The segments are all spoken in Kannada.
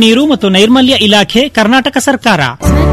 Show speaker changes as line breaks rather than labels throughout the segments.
ನೀರು ಮತ್ತು ನೈರ್ಮಲ್ಯ ಇಲಾಖೆ ಕರ್ನಾಟಕ ಸರ್ಕಾರ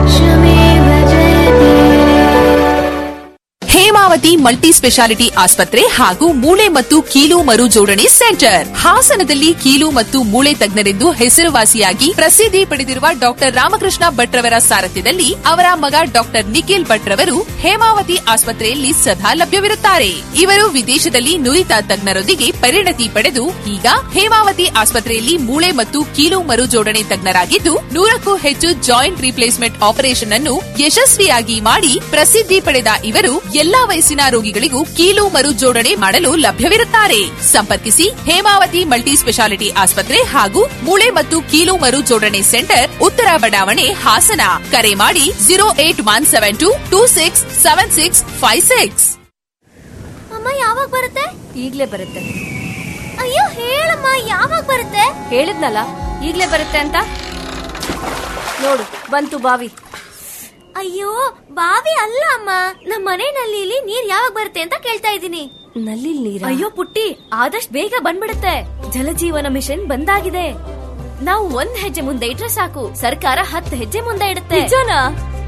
ಹೇಮಾವತಿ ಮಲ್ಟಿ ಸ್ಪೆಷಾಲಿಟಿ ಆಸ್ಪತ್ರೆ ಹಾಗೂ ಮೂಳೆ ಮತ್ತು ಕೀಲು ಮರು ಜೋಡಣೆ ಸೆಂಟರ್ ಹಾಸನದಲ್ಲಿ ಕೀಲು ಮತ್ತು ಮೂಳೆ ತಜ್ಞರೆಂದು ಹೆಸರುವಾಸಿಯಾಗಿ ಪ್ರಸಿದ್ಧಿ ಪಡೆದಿರುವ ಡಾಕ್ಟರ್ ರಾಮಕೃಷ್ಣ ಭಟ್ರವರ ಸಾರಥ್ಯದಲ್ಲಿ ಅವರ ಮಗ ಡಾಕ್ಟರ್ ನಿಖಿಲ್ ಭಟ್ರವರು ಹೇಮಾವತಿ ಆಸ್ಪತ್ರೆಯಲ್ಲಿ ಸದಾ ಲಭ್ಯವಿರುತ್ತಾರೆ ಇವರು ವಿದೇಶದಲ್ಲಿ ನುರಿತ ತಜ್ಞರೊಂದಿಗೆ ಪರಿಣತಿ ಪಡೆದು ಈಗ ಹೇಮಾವತಿ ಆಸ್ಪತ್ರೆಯಲ್ಲಿ ಮೂಳೆ ಮತ್ತು ಕೀಲು ಮರು ಜೋಡಣೆ ತಜ್ಞರಾಗಿದ್ದು ನೂರಕ್ಕೂ ಹೆಚ್ಚು ಜಾಯಿಂಟ್ ರಿಪ್ಲೇಸ್ಮೆಂಟ್ ಆಪರೇಷನ್ ಅನ್ನು ಯಶಸ್ವಿಯಾಗಿ ಮಾಡಿ ಪ್ರಸಿದ್ಧಿ ಪಡೆದ ಇವರು ಎಲ್ಲಾ ವಯಸ್ಸಿನ ರೋಗಿಗಳಿಗೂ ಕೀಲು ಮರು ಜೋಡಣೆ ಮಾಡಲು ಲಭ್ಯವಿರುತ್ತಾರೆ ಸಂಪರ್ಕಿಸಿ ಹೇಮಾವತಿ ಮಲ್ಟಿ ಸ್ಪೆಷಾಲಿಟಿ ಆಸ್ಪತ್ರೆ ಹಾಗೂ ಮೂಳೆ ಮತ್ತು ಕೀಲು ಮರು ಜೋಡಣೆ ಸೆಂಟರ್ ಉತ್ತರ ಬಡಾವಣೆ ಹಾಸನ ಕರೆ ಮಾಡಿ zero eight one seven two two six seven six five six
ಅಮ್ಮ ಯಾವಾಗ ಬರುತ್ತೆ
ಈಗ್ಲೇ ಬರುತ್ತೆ
ಅಯ್ಯೋ ಹೇಳಮ್ಮ ಯಾವಾಗ ಬರುತ್ತೆ
ಹೇಳಿದ್ನಲ್ಲ ಈಗ್ಲೇ ಬರುತ್ತೆ ಅಂತ ನೋಡು ಬಂತು ಬಾವಿ
ಅಯ್ಯೋ ಬಾವಿ ಅಲ್ಲ ಅಮ್ಮ ನಮ್ಮ ಮನೆ ನಲ್ಲಿಲಿ ನೀರ್ ಯಾವಾಗ ಬರುತ್ತೆ ಅಂತ ಕೇಳ್ತಾ ಇದ್ದೀನಿ
ನಲ್ಲಿ ನೀರ
ಅಯ್ಯೋ ಪುಟ್ಟಿ ಆದಷ್ಟು ಬೇಗ ಬಂದ್ಬಿಡುತ್ತೆ ಜಲಜೀವನ ಮಿಷನ್ ಬಂದಾಗಿದೆ ನಾವು ಒಂದ್ ಹೆಜ್ಜೆ ಮುಂದೆ ಇಟ್ರೆ ಸಾಕು ಸರ್ಕಾರ ಹತ್ತು ಹೆಜ್ಜೆ ಮುಂದೆ ಇಡುತ್ತೆ
ನಿಜನಾ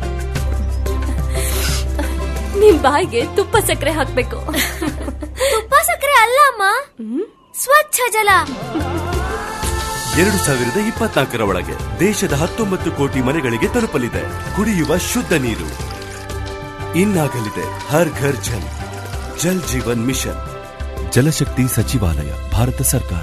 ನಿಮ್ ಬಾಯಿಗೆ ತುಪ್ಪ ಸಕ್ಕರೆ ಹಾಕ್ಬೇಕು
ತುಪ್ಪ ಸಕ್ಕರೆ ಅಲ್ಲ ಅಮ್ಮ ಸ್ವಚ್ಛ ಜಲ
ಎರಡು ಸಾವಿರದ ಇಪ್ಪತ್ನಾಲ್ಕರ ಒಳಗೆ ದೇಶದ ಹತ್ತೊಂಬತ್ತು ಕೋಟಿ ಮನೆಗಳಿಗೆ ತಲುಪಲಿದೆ ಕುಡಿಯುವ ಶುದ್ಧ ನೀರು ಇನ್ನಾಗಲಿದೆ ಹರ್ ಘರ್ ಜಲ್ ಜಲ್ ಜೀವನ್ ಮಿಷನ್ ಜಲಶಕ್ತಿ ಸಚಿವಾಲಯ ಭಾರತ ಸರ್ಕಾರ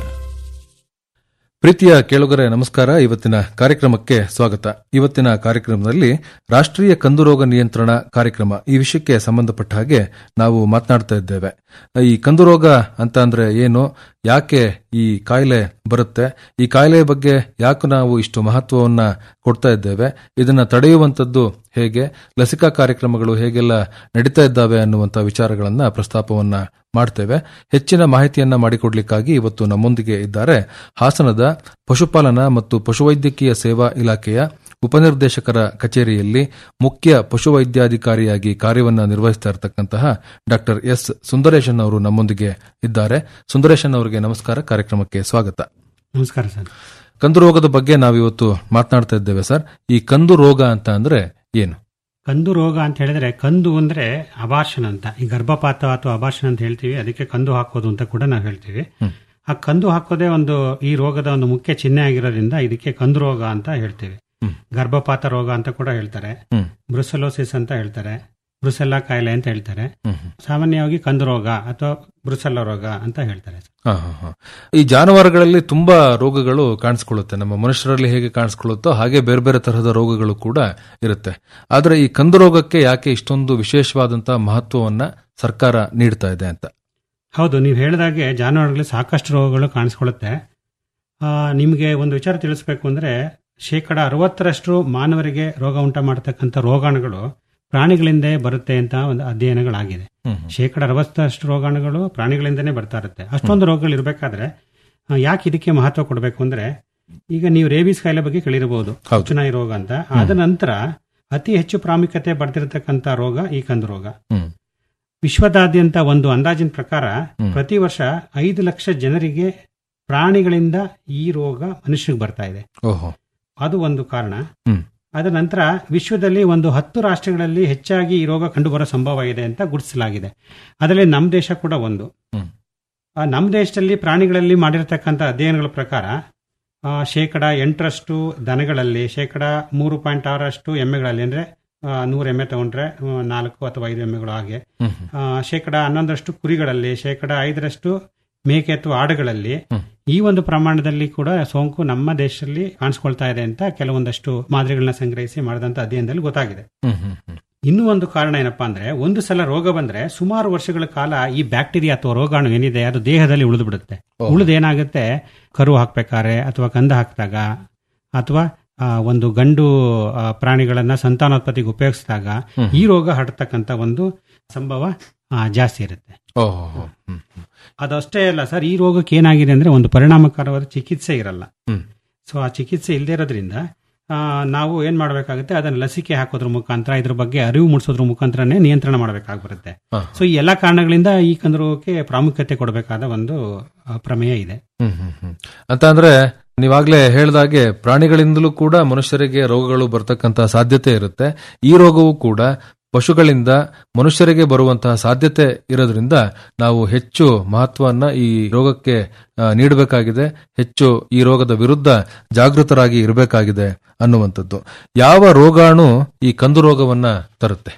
ಪ್ರೀತಿಯ ಕೇಳುಗರೆ ನಮಸ್ಕಾರ ಇವತ್ತಿನ ಕಾರ್ಯಕ್ರಮಕ್ಕೆ ಸ್ವಾಗತ ಇವತ್ತಿನ ಕಾರ್ಯಕ್ರಮದಲ್ಲಿ ರಾಷ್ಟ್ರೀಯ ಕಂದು ರೋಗ ನಿಯಂತ್ರಣ ಕಾರ್ಯಕ್ರಮ ಈ ವಿಷಯಕ್ಕೆ ಸಂಬಂಧಪಟ್ಟ ಹಾಗೆ ನಾವು ಮಾತನಾಡ್ತಾ ಇದ್ದೇವೆ ಈ ಕಂದು ರೋಗ ಅಂತ ಅಂದ್ರೆ ಏನು ಯಾಕೆ ಈ ಕಾಯಿಲೆ ಬರುತ್ತೆ ಈ ಕಾಯಿಲೆಯ ಬಗ್ಗೆ ಯಾಕೆ ನಾವು ಇಷ್ಟು ಮಹತ್ವವನ್ನ ಕೊಡ್ತಾ ಇದ್ದೇವೆ ಇದನ್ನ ತಡೆಯುವಂತದ್ದು ಹೇಗೆ ಲಸಿಕಾ ಕಾರ್ಯಕ್ರಮಗಳು ಹೇಗೆಲ್ಲ ನಡೀತಾ ಇದ್ದಾವೆ ಅನ್ನುವಂಥ ವಿಚಾರಗಳನ್ನ ಪ್ರಸ್ತಾಪವನ್ನ ಮಾಡ್ತೇವೆ ಹೆಚ್ಚಿನ ಮಾಹಿತಿಯನ್ನ ಮಾಡಿಕೊಡ್ಲಿಕ್ಕಾಗಿ ಇವತ್ತು ನಮ್ಮೊಂದಿಗೆ ಇದ್ದಾರೆ ಹಾಸನದ ಪಶುಪಾಲನಾ ಮತ್ತು ಪಶುವೈದ್ಯಕೀಯ ಸೇವಾ ಇಲಾಖೆಯ ಉಪನಿರ್ದೇಶಕರ ಕಚೇರಿಯಲ್ಲಿ ಮುಖ್ಯ ಪಶುವೈದ್ಯಾಧಿಕಾರಿಯಾಗಿ ಕಾರ್ಯವನ್ನ ನಿರ್ವಹಿಸ್ತಾ ಇರತಕ್ಕಂತಹ ಡಾಕ್ಟರ್ ಎಸ್ ಸುಂದರೇಶನ್ ಅವರು ನಮ್ಮೊಂದಿಗೆ ಇದ್ದಾರೆ ಸುಂದರೇಶನ್ ಅವರಿಗೆ ನಮಸ್ಕಾರ ಕಾರ್ಯಕ್ರಮಕ್ಕೆ ಸ್ವಾಗತ
ನಮಸ್ಕಾರ ಸರ್
ಕಂದು ರೋಗದ ಬಗ್ಗೆ ನಾವಿವತ್ತು ಮಾತನಾಡ್ತಾ ಇದ್ದೇವೆ ಸರ್ ಈ ಕಂದು ರೋಗ ಅಂತ ಅಂದ್ರೆ ಏನು
ಕಂದು ರೋಗ ಅಂತ ಹೇಳಿದ್ರೆ ಕಂದು ಅಂದ್ರೆ ಅಭಾಷಣ ಅಂತ ಈ ಗರ್ಭಪಾತ ಅಥವಾ ಅಭಾಷಣ ಅಂತ ಹೇಳ್ತೀವಿ ಅದಕ್ಕೆ ಕಂದು ಹಾಕೋದು ಅಂತ ಕೂಡ ನಾವು ಹೇಳ್ತೀವಿ ಆ ಕಂದು ಹಾಕೋದೇ ಒಂದು ಈ ರೋಗದ ಒಂದು ಮುಖ್ಯ ಚಿಹ್ನೆ ಆಗಿರೋದ್ರಿಂದ ಇದಕ್ಕೆ ಕಂದು ರೋಗ ಅಂತ ಹೇಳ್ತೀವಿ ಗರ್ಭಪಾತ ರೋಗ ಅಂತ ಕೂಡ ಹೇಳ್ತಾರೆ ಬ್ರುಸಲೋಸಿಸ್ ಅಂತ ಹೇಳ್ತಾರೆ ಬ್ರುಸೆಲ್ಲಾ ಕಾಯಿಲೆ ಅಂತ ಹೇಳ್ತಾರೆ ಸಾಮಾನ್ಯವಾಗಿ ಕಂದು ರೋಗ ಅಥವಾ ಬ್ರುಸೆಲ್ಲ ರೋಗ ಅಂತ ಹೇಳ್ತಾರೆ
ಹಾ, ಹಾ, ಹಾ. ಈ ಜಾನುವಾರುಗಳಲ್ಲಿ ತುಂಬಾ ರೋಗಗಳು ಕಾಣಿಸ್ಕೊಳ್ಳುತ್ತೆ ನಮ್ಮ ಮನುಷ್ಯರಲ್ಲಿ ಹೇಗೆ ಕಾಣಿಸ್ಕೊಳ್ಳುತ್ತೋ ಹಾಗೆ ಬೇರೆ ಬೇರೆ ತರಹದ ರೋಗಗಳು ಕೂಡ ಇರುತ್ತೆ ಆದ್ರೆ ಈ ಕಂದು ರೋಗಕ್ಕೆ ಯಾಕೆ ಇಷ್ಟೊಂದು ವಿಶೇಷವಾದಂತಹ ಮಹತ್ವವನ್ನ ಸರ್ಕಾರ ನೀಡ್ತಾ ಇದೆ ಅಂತ
ಹೌದು ನೀವು ಹೇಳಿದಾಗೆ ಜಾನುವಾರುಗಳಲ್ಲಿ ಸಾಕಷ್ಟು ರೋಗಗಳು ಕಾಣಿಸ್ಕೊಳ್ಳುತ್ತೆ ಆ, ನಿಮಗೆ ಒಂದು ವಿಚಾರ ತಿಳಿಸ್ಬೇಕು ಅಂದ್ರೆ ಶೇಕಡ ಅರವತ್ತರಷ್ಟು ಮಾನವರಿಗೆ ರೋಗ ಉಂಟು ಮಾಡತಕ್ಕಂಥ ರೋಗಾಣುಗಳು ಪ್ರಾಣಿಗಳಿಂದ ಬರುತ್ತೆ ಅಂತ ಒಂದು ಅಧ್ಯಯನಗಳಾಗಿದೆ ಶೇಕಡ ಅರವತ್ತರಷ್ಟು ರೋಗಾಣುಗಳು ಪ್ರಾಣಿಗಳಿಂದನೇ ಬರ್ತಾ ಇರುತ್ತೆ ಅಷ್ಟೊಂದು ರೋಗಗಳು ಇರಬೇಕಾದ್ರೆ ಯಾಕೆ ಇದಕ್ಕೆ ಮಹತ್ವ ಕೊಡಬೇಕು ಅಂದ್ರೆ ಈಗ ನೀವು ರೇಬಿಸ್ ಕಾಯಿಲೆ ಬಗ್ಗೆ ಕೇಳಿರಬಹುದು ಚುನಾಯಿ ರೋಗ ಅಂತ ಆದ ನಂತರ ಅತಿ ಹೆಚ್ಚು ಪ್ರಾಮುಖ್ಯತೆ ಪಡೆದಿರತಕ್ಕಂಥ ರೋಗ ಈ ಕಂದು ರೋಗ
ಹ್ಮ್.
ವಿಶ್ವದಾದ್ಯಂತ ಒಂದು ಅಂದಾಜಿನ ಪ್ರಕಾರ ಪ್ರತಿ ವರ್ಷ ಐದು ಲಕ್ಷ ಜನರಿಗೆ ಪ್ರಾಣಿಗಳಿಂದ ಈ ರೋಗ ಮನುಷ್ಯರಿಗೆ ಬರ್ತಾ ಇದೆ
ಓಹೋ
ಅದು ಒಂದು ಕಾರಣ
ಹ್ಮ್.
ಅದರ ನಂತರ ವಿಶ್ವದಲ್ಲಿ ಒಂದು ಹತ್ತು ರಾಷ್ಟ್ರಗಳಲ್ಲಿ ಹೆಚ್ಚಾಗಿ ಈ ರೋಗ ಕಂಡುಬರೋ ಸಂಭವ ಇದೆ ಅಂತ ಗುರುತಿಸಲಾಗಿದೆ ಅದರಲ್ಲಿ ನಮ್ಮ ದೇಶ ಕೂಡ ಒಂದು
ಹ್ಮ್.
ಆ, ನಮ್ಮ ದೇಶದಲ್ಲಿ ಪ್ರಾಣಿಗಳಲ್ಲಿ ಮಾಡಿರತಕ್ಕಂಥ ಅಧ್ಯಯನಗಳ ಪ್ರಕಾರ ಆ, ಶೇಕಡ ಎಂಟರಷ್ಟು ದನಗಳಲ್ಲಿ ಶೇಕಡ ಮೂರು ಪಾಯಿಂಟ್ ಆರಷ್ಟು ಎಮ್ಮೆಗಳಲ್ಲಿ ಅಂದ್ರೆ ಆ, ನೂರು ಎಮ್ಮೆ ತಗೊಂಡ್ರೆ ಆ, ನಾಲ್ಕು ಅಥವಾ ಐದು ಎಮ್ಮೆಗಳು ಹಾಗೆ
ಹ್ಮ್.
ಆ, ಶೇಕಡ ಹನ್ನೊಂದರಷ್ಟು ಕುರಿಗಳಲ್ಲಿ ಶೇಕಡ ಐದರಷ್ಟು ಮೇಕೆ ಅಥವಾ ಆಡುಗಳಲ್ಲಿ ಈ ಒಂದು ಪ್ರಮಾಣದಲ್ಲಿ ಕೂಡ ಸೋಂಕು ನಮ್ಮ ದೇಶದಲ್ಲಿ ಕಾಣಿಸ್ಕೊಳ್ತಾ ಇದೆ ಅಂತ ಕೆಲವೊಂದಷ್ಟು ಮಾದರಿಗಳನ್ನ ಸಂಗ್ರಹಿಸಿ ಮಾಡಿದಂತ ಅಧ್ಯಯನದಲ್ಲಿ ಗೊತ್ತಾಗಿದೆ
ಹ್ಮ್, ಹ್ಮ್, ಹ್ಮ್.
ಇನ್ನೂ ಒಂದು ಕಾರಣ ಏನಪ್ಪಾ ಅಂದ್ರೆ ಒಂದು ಸಲ ರೋಗ ಬಂದ್ರೆ ಸುಮಾರು ವರ್ಷಗಳ ಕಾಲ ಈ ಬ್ಯಾಕ್ಟೀರಿಯಾ ಅಥವಾ ರೋಗಾಣು ಏನಿದೆ ಅದು ದೇಹದಲ್ಲಿ ಉಳಿದು ಬಿಡುತ್ತೆ ಉಳಿದು ಏನಾಗುತ್ತೆ ಕರು ಹಾಕ್ಬೇಕಾದ್ರೆ ಅಥವಾ ಕಂದ ಹಾಕಿದಾಗ ಅಥವಾ ಆ, ಒಂದು ಗಂಡು ಆ, ಪ್ರಾಣಿಗಳನ್ನ ಸಂತಾನೋತ್ಪತ್ತಿಗೆ ಉಪಯೋಗಿಸಿದಾಗ ಈ ರೋಗ ಹರಡ್ತಕ್ಕಂಥ ಒಂದು ಸಂಭವ ಆ, ಜಾಸ್ತಿ ಇರುತ್ತೆ
ಓಹೋ ಹೋ. ಹ್ಮ್, ಹ್ಮ್.
ಅದಷ್ಟೇ ಅಲ್ಲ ಸರ್ ಈ ರೋಗಕ್ಕೆ ಏನಾಗಿದೆ ಅಂದ್ರೆ ಒಂದು ಪರಿಣಾಮಕಾರವಾದ ಚಿಕಿತ್ಸೆ ಇರಲ್ಲ
ಹ್ಮ್.
ಸೊ ಆ ಚಿಕಿತ್ಸೆ ಇಲ್ಲದೆ ಇರೋದ್ರಿಂದ ಆ, ನಾವು ಏನ್ ಮಾಡಬೇಕಾಗುತ್ತೆ ಅದನ್ನ ಲಸಿಕೆ ಹಾಕೋದ್ರ ಮುಖಾಂತರ ಇದ್ರ ಬಗ್ಗೆ ಅರಿವು ಮೂಡಿಸೋದ್ರ ಮುಖಾಂತರನೇ ನಿಯಂತ್ರಣ ಮಾಡಬೇಕಾಗಿ ಬರುತ್ತೆ
ಹಾ.
ಸೊ ಈ ಎಲ್ಲಾ ಕಾರಣಗಳಿಂದ ಈ ಕಂದು ರೋಗಕ್ಕೆ ಪ್ರಾಮುಖ್ಯತೆ ಕೊಡಬೇಕಾದ ಒಂದು ಆ, ಪ್ರಮೇಯ ಇದೆ
ಹ್ಮ್, ಹ್ಮ್, ಹ್ಮ್. ಅಂತ ಅಂದ್ರೆ ನೀವಾಗ್ಲೇ ಹೇಳ್ದಾಗೆ ಪ್ರಾಣಿಗಳಿಂದಲೂ ಕೂಡ ಮನುಷ್ಯರಿಗೆ ರೋಗಗಳು ಬರ್ತಕ್ಕಂತಹ ಸಾಧ್ಯತೆ ಇರುತ್ತೆ ಈ ರೋಗವು ಕೂಡ ಪಶುಗಳಿಂದ ಮನುಷ್ಯರಿಗೆ ಬರುವಂತಹ ಸಾಧ್ಯತೆ ಇರೋದ್ರಿಂದ ನಾವು ಹೆಚ್ಚು ಮಹತ್ವವನ್ನ ಈ ರೋಗಕ್ಕೆ ಆ, ನೀಡಬೇಕಾಗಿದೆ ಹೆಚ್ಚು ಈ ರೋಗದ ವಿರುದ್ಧ ಜಾಗೃತರಾಗಿ ಇರಬೇಕಾಗಿದೆ ಅನ್ನುವಂಥದ್ದು ಯಾವ ರೋಗಾಣು ಈ ಕಂದು ರೋಗವನ್ನ ತರುತ್ತೆ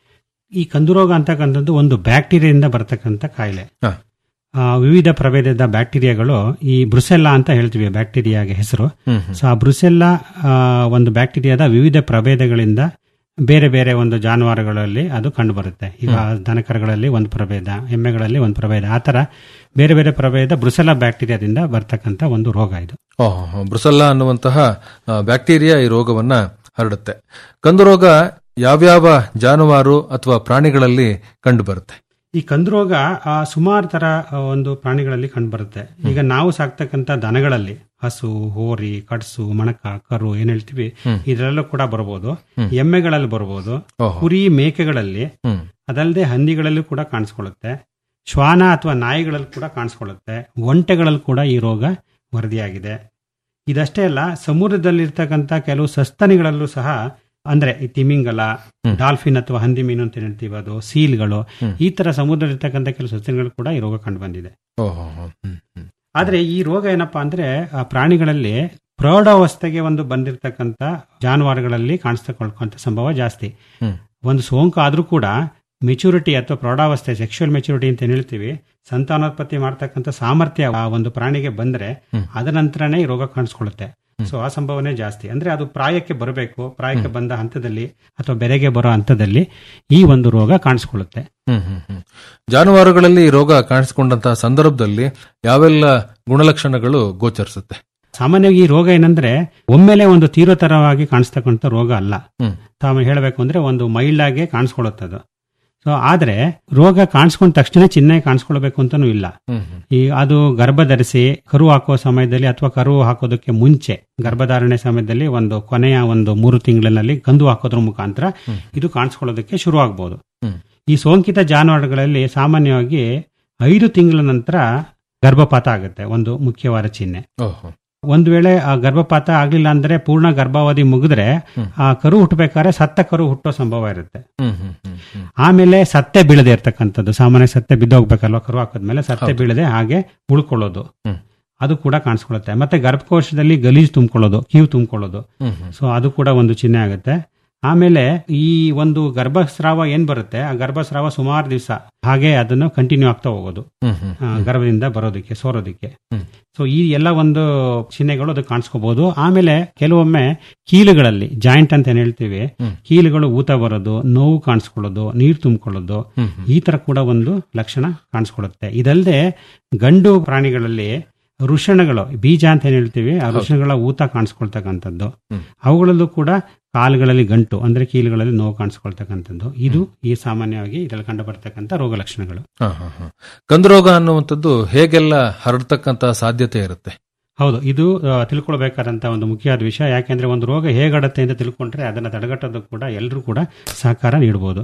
ಈ ಕಂದು ರೋಗ ಅಂತಕ್ಕಂಥದ್ದು ಒಂದು ಬ್ಯಾಕ್ಟೀರಿಯಾದಿಂದ ಬರ್ತಕ್ಕಂಥ ಕಾಯಿಲೆ
ಹ.
ಆ, ವಿವಿಧ ಪ್ರಭೇದದ ಬ್ಯಾಕ್ಟೀರಿಯಾಗಳು ಈ ಬ್ರುಸೆಲ್ಲಾ ಅಂತ ಹೇಳ್ತೀವಿ ಬ್ಯಾಕ್ಟೀರಿಯಾಗೆ ಹೆಸರು
ಹ್ಮ್ ಹ್ಮ್.
ಸೊ ಆ ಬ್ರುಸೆಲ್ಲಾ ಆ, ಒಂದು ಬ್ಯಾಕ್ಟೀರಿಯಾದ ವಿವಿಧ ಪ್ರಭೇದಗಳಿಂದ ಬೇರೆ ಬೇರೆ ಒಂದು ಜಾನುವಾರುಗಳಲ್ಲಿ ಅದು ಕಂಡುಬರುತ್ತೆ ಈಗ ದನಕರಗಳಲ್ಲಿ ಒಂದು ಪ್ರಭೇದ ಎಮ್ಮೆಗಳಲ್ಲಿ ಒಂದು ಪ್ರಭೇದ ಆ ತರ ಬೇರೆ ಬೇರೆ ಪ್ರಭೇದ ಬ್ರುಸೆಲ್ಲಾ ಬ್ಯಾಕ್ಟೀರಿಯಾದಿಂದ ಬರ್ತಕ್ಕಂಥ ಒಂದು ರೋಗ ಇದು
ಓಹ್ ಬ್ರುಸಲ್ಲಾ ಅನ್ನುವಂತಹ ಆ, ಬ್ಯಾಕ್ಟೀರಿಯಾ ಈ ರೋಗವನ್ನ ಹರಡುತ್ತೆ ಕಂದು ರೋಗ ಯಾವ್ಯಾವ ಜಾನುವಾರು ಅಥವಾ ಪ್ರಾಣಿಗಳಲ್ಲಿ ಕಂಡು ಬರುತ್ತೆ
ಈ ಕಂದು ರೋಗ ಆ, ಸುಮಾರು ತರ ಆ, ಒಂದು ಪ್ರಾಣಿಗಳಲ್ಲಿ ಕಂಡುಬರುತ್ತೆ ಈಗ ನಾವು ಸಾಕ್ತಕ್ಕಂಥ ದನಗಳಲ್ಲಿ ಹಸು ಹೋರಿ ಕಡ್ಸು ಮಣಕ ಕರು ಏನ್ ಹೇಳ್ತೀವಿ ಇದರಲ್ಲೂ ಕೂಡ ಬರಬಹುದು ಎಮ್ಮೆಗಳಲ್ಲಿ ಬರಬಹುದು
ಓಹೋ.
ಕುರಿ ಮೇಕೆಗಳಲ್ಲಿ
ಹ್ಮ್
ಅದಲ್ಲದೆ ಹಂದಿಗಳಲ್ಲೂ ಕೂಡ ಕಾಣಿಸ್ಕೊಳ್ಳುತ್ತೆ ಶ್ವಾನ ಅಥವಾ ನಾಯಿಗಳಲ್ಲಿ ಕೂಡ ಕಾಣಿಸ್ಕೊಳ್ಳುತ್ತೆ ಒಂಟೆಗಳಲ್ಲಿ ಕೂಡ ಈ ರೋಗ ವರದಿಯಾಗಿದೆ ಇದಷ್ಟೇ ಅಲ್ಲ ಸಮುದ್ರದಲ್ಲಿರ್ತಕ್ಕಂಥ ಕೆಲವು ಸಸ್ತನಿಗಳಲ್ಲೂ ಸಹ ಅಂದ್ರೆ ಈ ತಿಮಿಂಗಲ ಡಾಲ್ಫಿನ್ ಅಥವಾ ಹಂದಿ ಮೀನು ಅಂತ ಹೇಳ್ತೀವಿ ಅದು ಸೀಲ್ಗಳು ಈ ತರ ಸಮುದ್ರದಲ್ಲಿರ್ತಕ್ಕಂಥ ಕೆಲವು ಸಸ್ತನಿಗಳು ಕೂಡ ಈ ರೋಗ ಕಂಡು ಬಂದಿದೆ
ಓಹೋ ಹ್ಮ್ ಹ್ಮ್
ಆದ್ರೆ ಈ ರೋಗ ಏನಪ್ಪಾ ಅಂದ್ರೆ ಆ ಪ್ರಾಣಿಗಳಲ್ಲಿ ಪ್ರೌಢಾವಸ್ಥೆಗೆ ಒಂದು ಬಂದಿರತಕ್ಕಂತ ಜಾನುವಾರುಗಳಲ್ಲಿ ಕಾಣಿಸ್ತಕೊಳ್ಕೊಂತ ಸಂಭವ ಜಾಸ್ತಿ
ಹ್ಮ್.
ಒಂದು ಸೋಂಕು ಆದ್ರೂ ಕೂಡ ಮೆಚುರಿಟಿ ಅಥವಾ ಪ್ರೌಢಾವಸ್ಥೆ ಸೆಕ್ಷುವಲ್ ಮೆಚುರಿಟಿ ಅಂತ ಏನ್ ಹೇಳ್ತೀವಿ ಸಂತಾನೋತ್ಪತ್ತಿ ಮಾಡ್ತಕ್ಕಂಥ ಸಾಮರ್ಥ್ಯ ಆ ಒಂದು ಪ್ರಾಣಿಗೆ ಬಂದ್ರೆ ಅದ ನಂತರನೇ ಈ ರೋಗ ಕಾಣಿಸ್ಕೊಳ್ಳುತ್ತೆ ಸೊ ಆ ಸಂಭವನೆ ಜಾಸ್ತಿ ಅಂದ್ರೆ ಅದು ಪ್ರಾಯಕ್ಕೆ ಬರಬೇಕು ಪ್ರಾಯಕ್ಕೆ ಬಂದ ಹಂತದಲ್ಲಿ ಅಥವಾ ಬೆರೆಗೆ ಬರೋ ಹಂತದಲ್ಲಿ ಈ ಒಂದು ರೋಗ ಕಾಣಿಸ್ಕೊಳ್ಳುತ್ತೆ
ಹ್ಮ್ ಹ್ಮ್ ಹ್ಮ್ ಜಾನುವಾರುಗಳಲ್ಲಿ ಈ ರೋಗ ಕಾಣಿಸಿಕೊಂಡಂತಹ ಸಂದರ್ಭದಲ್ಲಿ ಯಾವೆಲ್ಲ ಗುಣಲಕ್ಷಣಗಳು ಗೋಚರಿಸುತ್ತೆ
ಸಾಮಾನ್ಯವಾಗಿ ಈ ರೋಗ ಏನಂದ್ರೆ ಒಮ್ಮೆಲೆ ಒಂದು ತೀವ್ರತರವಾಗಿ ಕಾಣಿಸ್ತಕ್ಕಂಥ ರೋಗ ಅಲ್ಲ
ಹ್ಮ್.
ತಾವು ಹೇಳಬೇಕು ಅಂದ್ರೆ ಒಂದು ಮೈಲ್ಡ್ ಆಗಿ ಕಾಣಿಸ್ಕೊಳ್ಳುತ್ತದು ಸೊ ಆದ್ರೆ ರೋಗ ಕಾಣಿಸ್ಕೊಂಡ ತಕ್ಷಣ ಚಿನ್ನ ಕಾಣಿಸ್ಕೊಳ್ಬೇಕು ಅಂತಾನೂ ಇಲ್ಲ
ಹ್ಮ್ ಹ್ಮ್
ಈ ಅದು ಗರ್ಭ ಧರಿಸಿ ಕರು ಹಾಕುವ ಸಮಯದಲ್ಲಿ ಅಥವಾ ಕರು ಹಾಕೋದಕ್ಕೆ ಮುಂಚೆ ಗರ್ಭಧಾರಣೆ ಸಮಯದಲ್ಲಿ ಒಂದು ಕೊನೆಯ ಒಂದು ಮೂರು ತಿಂಗಳಿನಲ್ಲಿ ಕಂದು ಹಾಕೋದ್ರ ಮುಖಾಂತರ ಇದು ಕಾಣಿಸ್ಕೊಳ್ಳೋದಕ್ಕೆ ಶುರು ಆಗ್ಬೋದು
ಹ್ಮ್.
ಈ ಸೋಂಕಿತ ಜಾನುವಾರುಗಳಲ್ಲಿ ಸಾಮಾನ್ಯವಾಗಿ ಐದು ತಿಂಗಳ ನಂತರ ಗರ್ಭಪಾತ ಆಗುತ್ತೆ ಒಂದು ಮುಖ್ಯವಾದ ಚಿಹ್ನೆ
ಓಹೋ
ಒಂದು ವೇಳೆ ಆ ಗರ್ಭಪಾತ ಆಗ್ಲಿಲ್ಲ ಅಂದ್ರೆ ಪೂರ್ಣ ಗರ್ಭಾವಧಿ ಮುಗಿದ್ರೆ ಆ ಕರು ಹುಟ್ಟಬೇಕಾದ್ರೆ ಸತ್ತ ಕರು ಹುಟ್ಟೋ ಸಂಭವ ಇರುತ್ತೆ
ಹ್ಮ್ ಹ್ಮ್ ಹ್ಮ್ ಹ್ಮ್
ಆಮೇಲೆ ಸತ್ತೆ ಬೀಳದೆ ಇರ್ತಕ್ಕಂಥದ್ದು ಸಾಮಾನ್ಯ ಸತ್ತೆ ಬಿದ್ದೋಗ್ಬೇಕಲ್ವಾ ಕರು ಹಾಕಿದ್ಮೇಲೆ ಸತ್ತೆ ಬೀಳದೆ ಹಾಗೆ ಉಳ್ಕೊಳ್ಳೋದು
ಹ್ಮ್.
ಅದು ಕೂಡ ಕಾಣಿಸ್ಕೊಳ್ಳುತ್ತೆ ಮತ್ತೆ ಗರ್ಭಕೋಶದಲ್ಲಿ ಗಲೀಜು ತುಂಬಿಕೊಳ್ಳೋದು ಕೀವು ತುಂಬಿಕೊಳ್ಳೋದು
ಹ್ಮ್ ಹ್ಮ್
ಸೊ ಅದು ಕೂಡ ಒಂದು ಚಿಹ್ನೆ ಆಗುತ್ತೆ ಆಮೇಲೆ ಈ ಒಂದು ಗರ್ಭಸ್ರಾವ ಏನ್ ಬರುತ್ತೆ ಆ ಗರ್ಭಸ್ರಾವ ಸುಮಾರು ದಿವಸ ಹಾಗೆ ಅದನ್ನು ಕಂಟಿನ್ಯೂ ಆಗ್ತಾ ಹೋಗೋದು
ಹ್ಮ್ ಹ್ಮ್
ಆ, ಗರ್ಭದಿಂದ ಬರೋದಕ್ಕೆ ಸೋರೋದಕ್ಕೆ
ಹ್ಮ್.
ಸೊ ಈ ಎಲ್ಲ ಒಂದು ಚಿಹ್ನೆಗಳು ಅದು ಕಾಣಿಸ್ಕೋಬಹುದು ಆಮೇಲೆ ಕೆಲವೊಮ್ಮೆ ಕೀಲುಗಳಲ್ಲಿ ಜಾಯಿಂಟ್ ಅಂತ ಏನ್ ಹೇಳ್ತೀವಿ
ಹ್ಮ್.
ಕೀಲುಗಳು ಊತ ಬರೋದು ನೋವು ಕಾಣಿಸ್ಕೊಳ್ಳೋದು ನೀರು ತುಂಬಿಕೊಳ್ಳೋದು
ಹ್ಮ್ ಹ್ಮ್
ಈ ತರ ಕೂಡ ಒಂದು ಲಕ್ಷಣ ಕಾಣಿಸ್ಕೊಳ್ಳುತ್ತೆ ಇದಲ್ಲದೆ ಗಂಡು ಪ್ರಾಣಿಗಳಲ್ಲಿ ವೃಷಣಗಳು ಬೀಜ ಅಂತ ಏನ್ ಹೇಳ್ತೀವಿ ಆ ವೃಷಣಗಳ ಊತ ಕಾಣಿಸ್ಕೊಳ್ತಕ್ಕಂಥದ್ದು
ಹ್ಮ್.
ಅವುಗಳಲ್ಲೂ ಕೂಡ ಕಾಲುಗಳಲ್ಲಿ ಗಂಟು ಅಂದ್ರೆ ಕೀಲುಗಳಲ್ಲಿ ನೋವು ಕಾಣಿಸ್ಕೊಳ್ತಕ್ಕಂಥದ್ದು ಇದು ಈ ಸಾಮಾನ್ಯವಾಗಿ ಇದರಲ್ಲಿ ಕಂಡು ಬರ್ತಕ್ಕಂಥ ರೋಗ ಲಕ್ಷಣಗಳು
ಹಾ, ಹಾ, ಹಾ. ಕಂದು ರೋಗ ಅನ್ನುವಂಥದ್ದು ಹೇಗೆಲ್ಲ ಹರಡ್ತಕ್ಕಂತ ಸಾಧ್ಯತೆ ಇರುತ್ತೆ
ಹೌದು ಇದು ಆ, ತಿಳ್ಕೊಳ್ಬೇಕಾದಂತ ಒಂದು ಮುಖ್ಯವಾದ ವಿಷಯ ಯಾಕೆಂದ್ರೆ ಒಂದು ರೋಗ ಹೇಗಡತ್ತೆ ಅಂತ ತಿಳ್ಕೊಂಡ್ರೆ ಅದನ್ನ ತಡೆಗಟ್ಟೋದು ಕೂಡ ಎಲ್ಲರೂ ಕೂಡ ಸಹಕಾರ ನೀಡಬಹುದು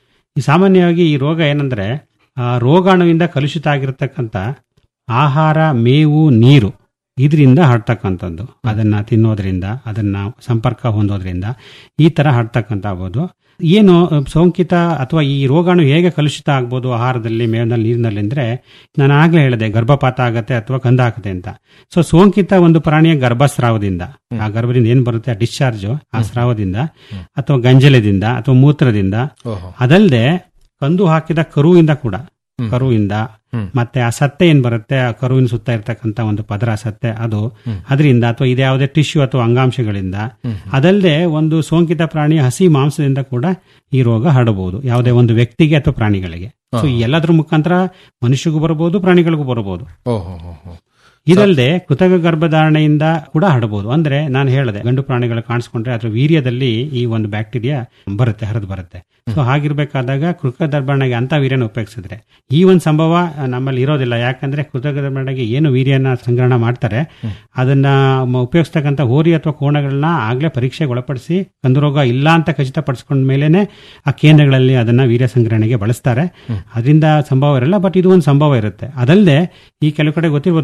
ಈ ಸಾಮಾನ್ಯವಾಗಿ ಈ ರೋಗ ಏನಂದ್ರೆ ಆ, ರೋಗಾಣುವಿಂದ ಕಲುಷಿತ ಆಗಿರತಕ್ಕಂಥ ಆಹಾರ ಮೇವು ನೀರು ಇದರಿಂದ ಹರಡ್ತಕ್ಕಂಥದ್ದು ಅದನ್ನ ತಿನ್ನೋದ್ರಿಂದ ಅದನ್ನ ಸಂಪರ್ಕ ಹೊಂದೋದ್ರಿಂದ ಈ ತರ ಹರಡ್ತಕ್ಕಂಥ ಆಗ್ಬೋದು ಏನು ಅಹ್, ಸೋಂಕಿತ ಅಥವಾ ಈ ರೋಗಾಣು ಹೇಗೆ ಕಲುಷಿತ ಆಗ್ಬೋದು ಆಹಾರದಲ್ಲಿ ಮೇವಿನಲ್ಲಿ ನೀರಿನಲ್ಲಿ ಅಂದ್ರೆ ನಾನು ಆಗ್ಲೇ ಹೇಳಿದೆ ಗರ್ಭಪಾತ ಆಗತ್ತೆ ಅಥವಾ ಕಂದ ಆಗತ್ತೆ ಅಂತ ಸೊ ಸೋಂಕಿತ ಒಂದು ಪ್ರಾಣಿಯ ಗರ್ಭಸ್ರಾವದಿಂದ ಆ ಗರ್ಭದಿಂದ ಏನ್ ಬರುತ್ತೆ ಆ ಡಿಸ್ಚಾರ್ಜ್ ಆ ಸ್ರಾವದಿಂದ ಅಥವಾ ಗಂಜಲದಿಂದ ಅಥವಾ ಮೂತ್ರದಿಂದ
ಓಹೋ
ಅದಲ್ಲದೆ ಕಂದು ಹಾಕಿದ ಕರುವಿಂದ ಕೂಡ
ಹ್ಮ್.
ಕರುವಿಂದ
ಹ್ಮ್.
ಮತ್ತೆ ಆ ಸತ್ತೆ ಏನ್ ಬರುತ್ತೆ ಆ ಕರುವಿನ ಸುತ್ತ ಇರ್ತಕ್ಕಂಥ ಒಂದು ಪದರ ಸತ್ತೆ ಅದು
ಹ್ಮ್.
ಅದರಿಂದ ಅಥವಾ ಇದ್ಯಾವುದೇ ಟಿಶ್ಯೂ ಅಥವಾ ಅಂಗಾಂಶಗಳಿಂದ
ಹ್ಮ್.
ಅದಲ್ಲದೆ ಒಂದು ಸೋಂಕಿತ ಪ್ರಾಣಿಯ ಹಸಿ ಮಾಂಸದಿಂದ ಕೂಡ ಈ ರೋಗ ಹರಡಬಹುದು ಯಾವುದೇ ಒಂದು ವ್ಯಕ್ತಿಗೆ ಅಥವಾ ಪ್ರಾಣಿಗಳಿಗೆ ಸೊ
ಹಾ.
ಈ ಎಲ್ಲದ್ರ ಮುಖಾಂತರ ಮನುಷ್ಯಗೂ ಬರಬಹುದು ಪ್ರಾಣಿಗಳಿಗೂ ಬರಬಹುದು
ಓಹೋ ಹೋ, ಹೋ.
ಇದಲ್ಲದೆ ಕೃತಕ ಗರ್ಭಧಾರಣೆಯಿಂದ ಕೂಡ ಹರಡಬಹುದು ಅಂದ್ರೆ ನಾನು ಹೇಳಿದೆ ಗಂಡು ಪ್ರಾಣಿಗಳು ಕಾಣಿಸ್ಕೊಂಡ್ರೆ ಅದ್ರ ವೀರ್ಯದಲ್ಲಿ ಈ ಒಂದು ಬ್ಯಾಕ್ಟೀರಿಯಾ ಬರುತ್ತೆ ಹರಿದು ಬರುತ್ತೆ ಸೊ ಹಾಗಿರ್ಬೇಕಾದಾಗ ಕೃತಕ ಗರ್ಭಧಾರಣೆಗೆ ಅಂತ ವೀರ್ಯನ ಉಪಯೋಗಿಸಿದ್ರೆ ಈ ಒಂದು ಸಂಭವ ಆ, ನಮ್ಮಲ್ಲಿ ಇರೋದಿಲ್ಲ ಯಾಕಂದ್ರೆ ಕೃತಕ ಗರ್ಭಧಾರಣೆಗೆ ಏನು ವೀರ್ಯನ ಸಂಗ್ರಹಣ ಮಾಡ್ತಾರೆ ಅದನ್ನ ಮ- ಉಪಯೋಗಿಸ್ತಕ್ಕಂಥ ಹೋರಿ ಅಥವಾ ಕೋಣಗಳನ್ನ ಆಗ್ಲೇ ಪರೀಕ್ಷೆಗೆ ಒಳಪಡಿಸಿ ಕಂದು ರೋಗ ಇಲ್ಲ ಅಂತ ಖಚಿತಪಡಿಸ್ಕೊಂಡ ಮೇಲೆನೆ ಆ ಕೇಂದ್ರಗಳಲ್ಲಿ ಅದನ್ನ ವೀರ್ಯ ಸಂಗ್ರಹಣೆಗೆ ಬಳಸ್ತಾರೆ ಅದರಿಂದ ಸಂಭವ ಇರಲ್ಲ ಬಟ್ ಇದು ಒಂದು ಸಂಭವ ಇರುತ್ತೆ ಅದಲ್ಲದೆ ಈ ಕೆಲವು ಕಡೆ ಗೊತ್ತಿರ್ಬೋದು ಊರುಗಳಲ್ಲಿ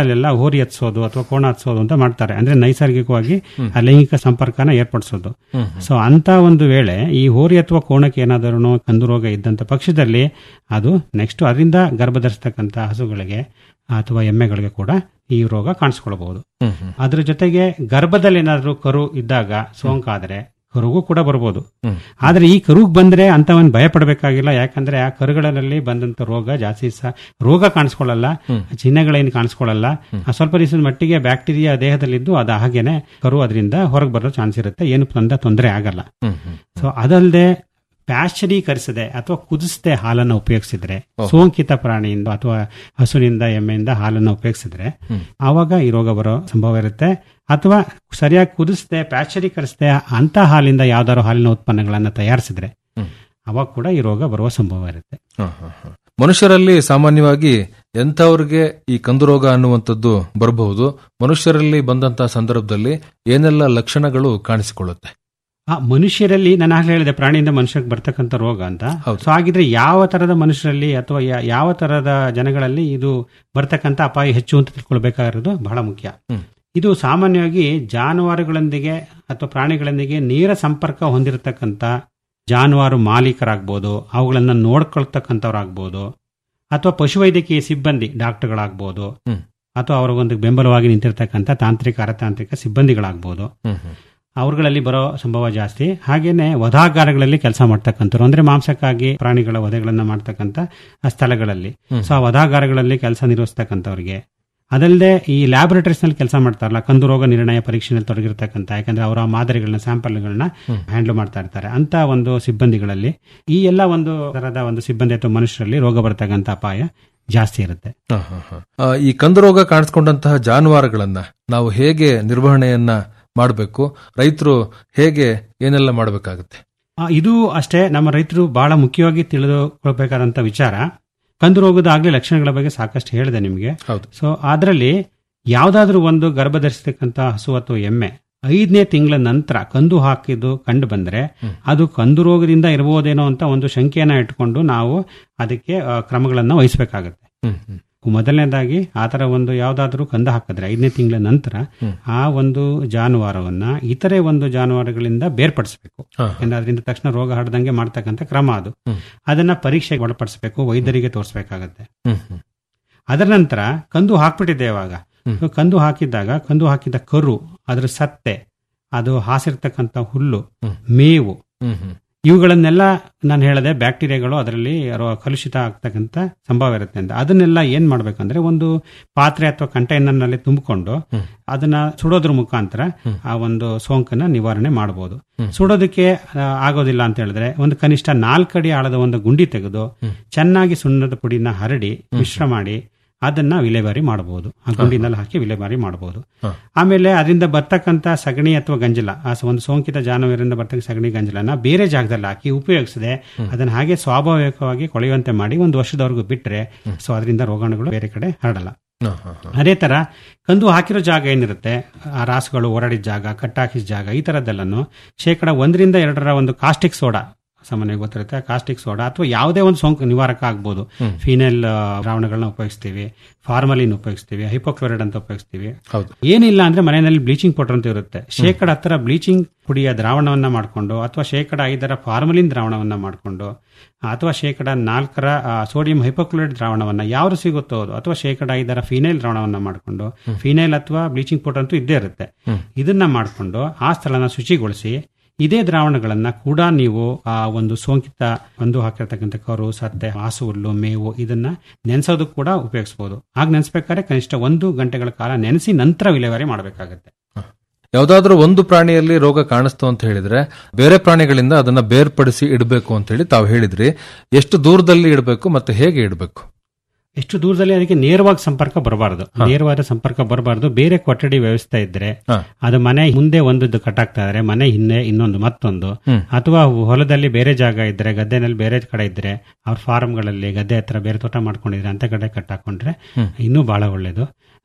ಕರುಗಳಲ್ಲೆಲ್ಲ ಹೋರಿ ಹತ್ಸೋದು ಅಥವಾ ಕೋಣ ಹತ್ಸೋದು ಅಂತ ಮಾಡ್ತಾರೆ ಅಂದ್ರೆ ನೈಸರ್ಗಿಕವಾಗಿ ಆ ಲೈಂಗಿಕ ಸಂಪರ್ಕನ ಏರ್ಪಡಿಸೋದು ಸೊ ಅಂತ ಒಂದು ವೇಳೆ ಈ ಹೋರಿ ಅಥವಾ ಕೋಣಕ್ಕೆ ಏನಾದರೂ ಕಂದು ರೋಗ ಇದ್ದಂತ ಪಕ್ಷದಲ್ಲಿ ಅದು ನೆಕ್ಸ್ಟ್ ಅದರಿಂದ ಗರ್ಭಧರಿಸ್ತಕ್ಕಂಥ ಹಸುಗಳಿಗೆ ಅಥವಾ ಎಮ್ಮೆಗಳಿಗೆ ಕೂಡ ಈ ರೋಗ ಕಾಣಿಸ್ಕೊಳ್ಬಹುದು ಅದ್ರ ಜೊತೆಗೆ ಗರ್ಭದಲ್ಲಿ ಏನಾದರೂ ಕರು ಇದ್ದಾಗ ಸೋಂಕಾದ್ರೆ ಕರುಗೂ ಕೂಡ ಬರ್ಬೋದು ಆದ್ರೆ ಈ ಕರುಗ್ ಬಂದ್ರೆ ಅಂತವನ್ ಭಯ ಪಡಬೇಕಾಗಿಲ್ಲ ಯಾಕಂದ್ರೆ ಆ ಕರುಗಳಲ್ಲಿ ಬಂದಂತ ರೋಗ ಜಾಸ್ತಿ ಸಹ ರೋಗ ಕಾಣಿಸ್ಕೊಳ್ಳಲ್ಲ ಚಿಹ್ನೆಗಳೇನು ಕಾಣಿಸ್ಕೊಳ್ಳಲ್ಲ ಆ ಸ್ವಲ್ಪ ದಿವಸದ ಮಟ್ಟಿಗೆ ಬ್ಯಾಕ್ಟೀರಿಯಾ ದೇಹದಲ್ಲಿದ್ದು ಅದು ಹಾಗೇನೆ ಕರು ಅದರಿಂದ ಹೊರಗೆ ಬರೋ ಚಾನ್ಸ್ ಇರುತ್ತೆ ಏನು ತಂದ ತೊಂದರೆ ಆಗಲ್ಲ ಸೊ ಅದಲ್ಲದೆ ಪ್ಯಾಶ್ಚರೀಕರಿಸದೆ ಅಥವಾ ಕುದಿಸದೆ ಹಾಲನ್ನು ಉಪಯೋಗಿಸಿದ್ರೆ ಸೋಂಕಿತ ಪ್ರಾಣಿಯಿಂದ ಅಥವಾ ಹಸುವಿನಿಂದ ಎಮ್ಮೆಯಿಂದ ಹಾಲನ್ನು ಉಪಯೋಗಿಸಿದ್ರೆ ಆವಾಗ ಈ ರೋಗ ಬರೋ ಸಂಭವ ಇರುತ್ತೆ ಅಥವಾ ಸರಿಯಾಗಿ ಕುದಿಸದೆ ಪ್ಯಾಶ್ಚರೀಕರಿಸದೆ ಅಂತ ಹಾಲಿಂದ ಯಾವ್ದಾದ್ರು ಹಾಲಿನ ಉತ್ಪನ್ನಗಳನ್ನ ತಯಾರಿಸಿದ್ರೆ ಅವಾಗ ಕೂಡ ಈ ರೋಗ ಬರುವ ಸಂಭವ ಇರುತ್ತೆ
ಮನುಷ್ಯರಲ್ಲಿ ಸಾಮಾನ್ಯವಾಗಿ ಎಂಥವ್ರಿಗೆ ಈ ಕಂದು ರೋಗ ಅನ್ನುವಂಥದ್ದು ಬರಬಹುದು ಮನುಷ್ಯರಲ್ಲಿ ಬಂದಂತಹ ಸಂದರ್ಭದಲ್ಲಿ ಏನೆಲ್ಲ ಲಕ್ಷಣಗಳು ಕಾಣಿಸಿಕೊಳ್ಳುತ್ತೆ
ಆ ಮನುಷ್ಯರಲ್ಲಿ ನಾನು ಆಗ್ಲೇ ಹೇಳಿದೆ ಪ್ರಾಣಿಯಿಂದ ಮನುಷ್ಯರಿಗೆ ಬರ್ತಕ್ಕಂಥ ರೋಗ ಅಂತ
ಹೌದು.
ಸೊ ಹಾಗಿದ್ರೆ ಯಾವ ತರದ ಮನುಷ್ಯರಲ್ಲಿ ಅಥವಾ ಯಾ- ಯಾವ ತರದ ಜನಗಳಲ್ಲಿ ಇದು ಬರ್ತಕ್ಕಂಥ ಅಪಾಯ ಹೆಚ್ಚು ಅಂತ ತಿಳ್ಕೊಳ್ಬೇಕಾಗಿರೋದು ಬಹಳ ಮುಖ್ಯ
ಹ್ಮ್.
ಇದು ಸಾಮಾನ್ಯವಾಗಿ ಜಾನುವಾರುಗಳೊಂದಿಗೆ ಅಥವಾ ಪ್ರಾಣಿಗಳೊಂದಿಗೆ ನೇರ ಸಂಪರ್ಕ ಹೊಂದಿರತಕ್ಕಂಥ ಜಾನುವಾರು ಮಾಲೀಕರಾಗ್ಬೋದು ಅವುಗಳನ್ನ ನೋಡ್ಕೊಳ್ತಕ್ಕಂಥವ್ರಾಗ್ಬೋದು ಅಥವಾ ಪಶುವೈದ್ಯಕೀಯ ಸಿಬ್ಬಂದಿ ಡಾಕ್ಟರ್ಗಳಾಗ್ಬೋದು
ಹ್ಮ್.
ಅಥವಾ ಅವ್ರಿಗೊಂದು ಬೆಂಬಲವಾಗಿ ನಿಂತಿರ್ತಕ್ಕಂಥ ತಾಂತ್ರಿಕ ಅರತಾಂತ್ರಿಕ ಸಿಬ್ಬಂದಿಗಳಾಗ್ಬೋದು ಅವ್ರುಗಳಲ್ಲಿ ಬರೋ ಸಂಭವ ಜಾಸ್ತಿ ಹಾಗೇನೆ ವಧಾಗಾರಗಳಲ್ಲಿ ಕೆಲಸ ಮಾಡ್ತಕ್ಕಂಥವ್ರು ಅಂದ್ರೆ ಮಾಂಸಕ್ಕಾಗಿ ಪ್ರಾಣಿಗಳ ವಧೆಗಳನ್ನ ಮಾಡ್ತಕ್ಕಂಥ ಆ ಸ್ಥಳಗಳಲ್ಲಿ ಸೊ ಆ ವಧಾಗಾರಗಳಲ್ಲಿ ಕೆಲಸ ನಿರ್ವಹಿಸ್ತಕ್ಕಂಥವ್ರಿಗೆ ಅದಲ್ಲದೆ ಈ ಲ್ಯಾಬೊರೇಟರೀಸ್ ನಲ್ಲಿ ಕೆಲಸ ಮಾಡ್ತಾರಲ್ಲ ಕಂದು ರೋಗ ನಿರ್ಣಯ ಪರೀಕ್ಷೆನಲ್ಲಿ ತೊಡಗಿರ್ತಕ್ಕಂಥ ಯಾಕಂದ್ರೆ ಅವರ ಮಾದರಿಗಳನ್ನ ಸ್ಯಾಂಪಲ್ಗಳನ್ನ ಹ್ಯಾಂಡಲ್ ಮಾಡ್ತಾ ಇರ್ತಾರೆ ಅಂತ ಒಂದು ಸಿಬ್ಬಂದಿಗಳಲ್ಲಿ ಈ ಎಲ್ಲ ಒಂದು ತರದ ಒಂದು ಸಿಬ್ಬಂದಿ ಅಥವಾ ಮನುಷ್ಯರಲ್ಲಿ ರೋಗ ಬರ್ತಕ್ಕಂಥ ಅಪಾಯ ಜಾಸ್ತಿ ಇರುತ್ತೆ
ಹ, ಹ, ಹ. ಆ, ಈ ಕಂದು ರೋಗ ಕಾಣಿಸ್ಕೊಂಡಂತಹ ಜಾನುವಾರುಗಳನ್ನ ನಾವು ಹೇಗೆ ನಿರ್ವಹಣೆಯನ್ನ ಮಾಡಬೇಕು ರೈತರು ಹೇಗೆ ಏನೆಲ್ಲ ಮಾಡಬೇಕಾಗುತ್ತೆ
ಆ, ಇದು ಅಷ್ಟೇ ನಮ್ಮ ರೈತರು ಬಹಳ ಮುಖ್ಯವಾಗಿ ತಿಳಿದುಕೊಳ್ಬೇಕಾದಂತ ವಿಚಾರ ಕಂದು ರೋಗದ ಆಗ್ಲೇ ಲಕ್ಷಣಗಳ ಬಗ್ಗೆ ಸಾಕಷ್ಟು ಹೇಳಿದೆ ನಿಮಗೆ
ಹೌದು
ಸೊ ಅದರಲ್ಲಿ ಯಾವ್ದಾದ್ರೂ ಒಂದು ಗರ್ಭಧರಿಸತಕ್ಕಂತ ಹಸು ಅಥವಾ ಎಮ್ಮೆ ಐದನೇ ತಿಂಗಳ ನಂತರ ಕಂದು ಹಾಕಿದ್ದು ಕಂಡು ಬಂದ್ರೆ ಅದು ಕಂದು ರೋಗದಿಂದ ಇರಬಹುದೇನೋ ಅಂತ ಒಂದು ಶಂಕೆಯನ್ನ ಇಟ್ಕೊಂಡು ನಾವು ಅದಕ್ಕೆ ಆ, ಕ್ರಮಗಳನ್ನ ವಹಿಸಬೇಕಾಗತ್ತೆ
ಹ್ಮ್, ಹ್ಮ್.
ಮೊದಲನೇದಾಗಿ ಆ ತರ ಒಂದು ಯಾವ್ದಾದ್ರೂ ಕಂದ ಹಾಕಿದ್ರೆ ಐದನೇ ತಿಂಗಳ ನಂತರ ಆ ಒಂದು ಜಾನುವಾರವನ್ನ ಇತರೆ ಒಂದು ಜಾನುವಾರುಗಳಿಂದ ಬೇರ್ಪಡಿಸಬೇಕು
ಹಾ.
ಯಾಕಂದ್ರೆ ಅದರಿಂದ ತಕ್ಷಣ ರೋಗ ಹರದಂಗೆ ಮಾಡ್ತಕ್ಕಂಥ ಕ್ರಮ ಅದು ಅದನ್ನ ಪರೀಕ್ಷೆಗೆ ಒಳಪಡಿಸಬೇಕು ವೈದ್ಯರಿಗೆ ತೋರಿಸಬೇಕಾಗತ್ತೆ
ಹ್ಮ್, ಹ್ಮ್.
ಅದರ ನಂತರ ಕಂದು ಹಾಕ್ಬಿಟ್ಟಿದೆ ಇವಾಗ ಸೊ ಕಂದು ಹಾಕಿದ್ದಾಗ ಕಂದು ಹಾಕಿದ ಕರು ಅದ್ರ ಸತ್ತೆ ಅದು ಹಾಸಿರ್ತಕ್ಕಂಥ ಹುಲ್ಲು ಮೇವು
ಹ್ಮ್, ಹ್ಮ್.
ಇವುಗಳನ್ನೆಲ್ಲ ನಾನು ಹೇಳಿದೆ ಬ್ಯಾಕ್ಟೀರಿಯಾಗಳು ಅದರಲ್ಲಿ ರೋ- ಕಲುಷಿತ ಆಗ್ತಕ್ಕಂಥ ಸಂಭವ ಇರುತ್ತೆ ಅಂತ ಅದನ್ನೆಲ್ಲ ಏನ್ ಮಾಡ್ಬೇಕಂದ್ರೆ ಒಂದು ಪಾತ್ರೆ ಅಥವಾ ಕಂಟೈನರ್ ನಲ್ಲಿ ತುಂಬಿಕೊಂಡು ಅದನ್ನ ಸುಡೋದ್ರ ಮುಖಾಂತರ ಆ ಒಂದು ಸೋಂಕನ್ನ ನಿವಾರಣೆ ಮಾಡಬಹುದು ಸುಡೋದಕ್ಕೆ ಆ, ಆಗೋದಿಲ್ಲ ಅಂತ ಹೇಳಿದ್ರೆ ಒಂದು ಕನಿಷ್ಠ ನಾಲ್ಕಡಿ ಆಳದ ಒಂದು ಗುಂಡಿ ತೆಗೆದು ಚೆನ್ನಾಗಿ ಸುಣ್ಣದ ಪುಡಿನ ಹರಡಿ ಮಿಶ್ರ ಮಾಡಿ ಅದನ್ನ ವಿಲೇವಾರಿ ಮಾಡಬಹುದು ಆ ಗುಂಡಿನಲ್ಲಿ ಹಾಕಿ ವಿಲೇವಾರಿ ಮಾಡಬಹುದು ಆಮೇಲೆ ಅದರಿಂದ ಬರ್ತಕ್ಕಂಥ ಸಗಣಿ ಅಥವಾ ಗಂಜಲ ಆ ಸ- ಒಂದು ಸೋಂಕಿತ ಜಾನುವಾರಿಂದ ಬರ್ತಕ್ಕ ಸಗಣಿ ಗಂಜಲನ ಬೇರೆ ಜಾಗದಲ್ಲಿ ಹಾಕಿ ಉಪಯೋಗಿಸದೆ ಅದನ್ನ ಹಾಗೆ ಸ್ವಾಭಾವಿಕವಾಗಿ ಕೊಳೆಯುವಂತೆ ಮಾಡಿ ಒಂದು ವರ್ಷದವರೆಗೂ ಬಿಟ್ರೆ ಸೊ ಅದರಿಂದ ರೋಗಾಣುಗಳು ಬೇರೆ ಕಡೆ ಹರಡಲ್ಲ
ಹ, ಹ, ಹ.
ಅದೇ ತರ ಕಂದು ಹಾಕಿರೋ ಜಾಗ ಏನಿರುತ್ತೆ ಆ ರಾಸುಗಳು ಓಡಾಡಿದ ಜಾಗ ಕಟ್ಟಾಕಿದ ಜಾಗ ಈ ತರದ್ದೆಲ್ಲನು ಶೇಕಡ ಒಂದರಿಂದ ಎರಡರ ಒಂದು ಕಾಸ್ಟಿಕ್ ಸೋಡಾ ಸಾಮಾನ್ಯವಾಗಿ ಗೊತ್ತಿರುತ್ತೆ ಕಾಸ್ಟಿಕ್ ಸೋಡಾ ಅಥವಾ ಯಾವುದೇ ಒಂದು ಸೋಂಕು ನಿವಾರಕ ಆಗ್ಬೋದು ಫಿನೈಲ್ ದ್ರಾವಣಗಳನ್ನ ಉಪಯೋಗಿಸ್ತೀವಿ ಫಾರ್ಮಲಿನ್ ಉಪಯೋಗಿಸ್ತೀವಿ ಹೈಪೋಕ್ಲೋರೈಡ್ ಅಂತ ಉಪಯೋಗಿಸ್ತೀವಿ
ಹೌದು
ಏನಿಲ್ಲ ಅಂದ್ರೆ ಮನೆಯಲ್ಲಿ ಬ್ಲೀಚಿಂಗ್ ಪೌಡರ್ ಅಂತ ಇರುತ್ತೆ ಶೇಕಡ ಹತ್ತರ ಬ್ಲೀಚಿಂಗ್ ಪುಡಿಯ ದ್ರಾವಣವನ್ನ ಮಾಡಿಕೊಂಡು ಅಥವಾ ಶೇಕಡ ಐದರ ಫಾರ್ಮಲಿನ್ ದ್ರಾವಣವನ್ನ ಮಾಡಿಕೊಂಡು ಅಥವಾ ಶೇಕಡ ನಾಲ್ಕರ ಆ, ಸೋಡಿಯಂ ಹೈಪೋಕ್ಲೋರೈಡ್ ದ್ರಾವಣವನ್ನ ಯಾವ್ದು ಸಿಗುತ್ತೋ ಅದು ಅಥವಾ ಶೇಕಡ ಐದರ ಫಿನೈಲ್ ದ್ರಾವಣವನ್ನ ಮಾಡಿಕೊಂಡು ಫಿನೈಲ್ ಅಥವಾ ಬ್ಲೀಚಿಂಗ್ ಪೌಡರ್ ಅಂತೂ ಇದ್ದೇ ಇರುತ್ತೆ ಇದನ್ನ ಮಾಡಿಕೊಂಡು ಆ ಸ್ಥಳನ ಶುಚಿಗೊಳಿಸಿ ಇದೇ ದ್ರಾವಣಗಳನ್ನ ಕೂಡ ನೀವು ಆ ಒಂದು ಸೋಂಕಿತ ಒಂದು ಹಾಕಿರ್ತಕ್ಕಂಥ ಕರು ಸತ್ತೆ ಹಾಸು ಹುಲ್ಲು ಮೇವು ಇದನ್ನ ನೆನೆಸೋದು ಕೂಡ ಉಪಯೋಗಿಸಬಹುದು ಆಗ ನೆನೆಸ್ಬೇಕಾದ್ರೆ ಕನಿಷ್ಠ ಒಂದು ಗಂಟೆಗಳ ಕಾಲ ನೆನೆಸಿ ನಂತರ ವಿಲೇವಾರಿ ಮಾಡಬೇಕಾಗತ್ತೆ
ಯಾವ್ದಾದ್ರೂ ಒಂದು ಪ್ರಾಣಿಯಲ್ಲಿ ರೋಗ ಕಾಣಿಸ್ತು ಅಂತ ಹೇಳಿದ್ರೆ ಬೇರೆ ಪ್ರಾಣಿಗಳಿಂದ ಅದನ್ನ ಬೇರ್ಪಡಿಸಿ ಇಡಬೇಕು ಅಂತ ಹೇಳಿ ತಾವು ಹೇಳಿದ್ರಿ ಎಷ್ಟು ದೂರದಲ್ಲಿ ಇಡಬೇಕು ಮತ್ತೆ ಹೇಗೆ ಇಡಬೇಕು
ಎಷ್ಟು ದೂರದಲ್ಲಿ ಅದಕ್ಕೆ ನೇರವಾಗಿ ಸಂಪರ್ಕ ಬರಬಾರದು ನೇರವಾದ ಸಂಪರ್ಕ ಬರಬಾರದು ಬೇರೆ ಕೊಠಡಿ ವ್ಯವಸ್ಥೆ ಇದ್ರೆ
ಹಾ.
ಅದು ಮನೆ ಮುಂದೆ ಒಂದದ್ದು ಕಟ್ಟಾಗ್ತಾ ಇದ್ರೆ ಮನೆ ಹಿಂದೆ ಇನ್ನೊಂದು ಮತ್ತೊಂದು ಅಥವಾ ಹೊಲದಲ್ಲಿ ಬೇರೆ ಜಾಗ ಇದ್ರೆ ಗದ್ದೆನಲ್ಲಿ ಬೇರೆ ಕಡೆ ಇದ್ರೆ ಅವ್ರ ಫಾರ್ಮ್ಗಳಲ್ಲಿ ಗದ್ದೆ ಹತ್ರ ಬೇರೆ ತೋಟ ಮಾಡ್ಕೊಂಡಿದ್ರೆ ಅಂತ ಕಡೆ ಕಟ್ಟಾಕೊಂಡ್ರೆ ಇನ್ನೂ ಬಹಳ ಒಳ್ಳೇದು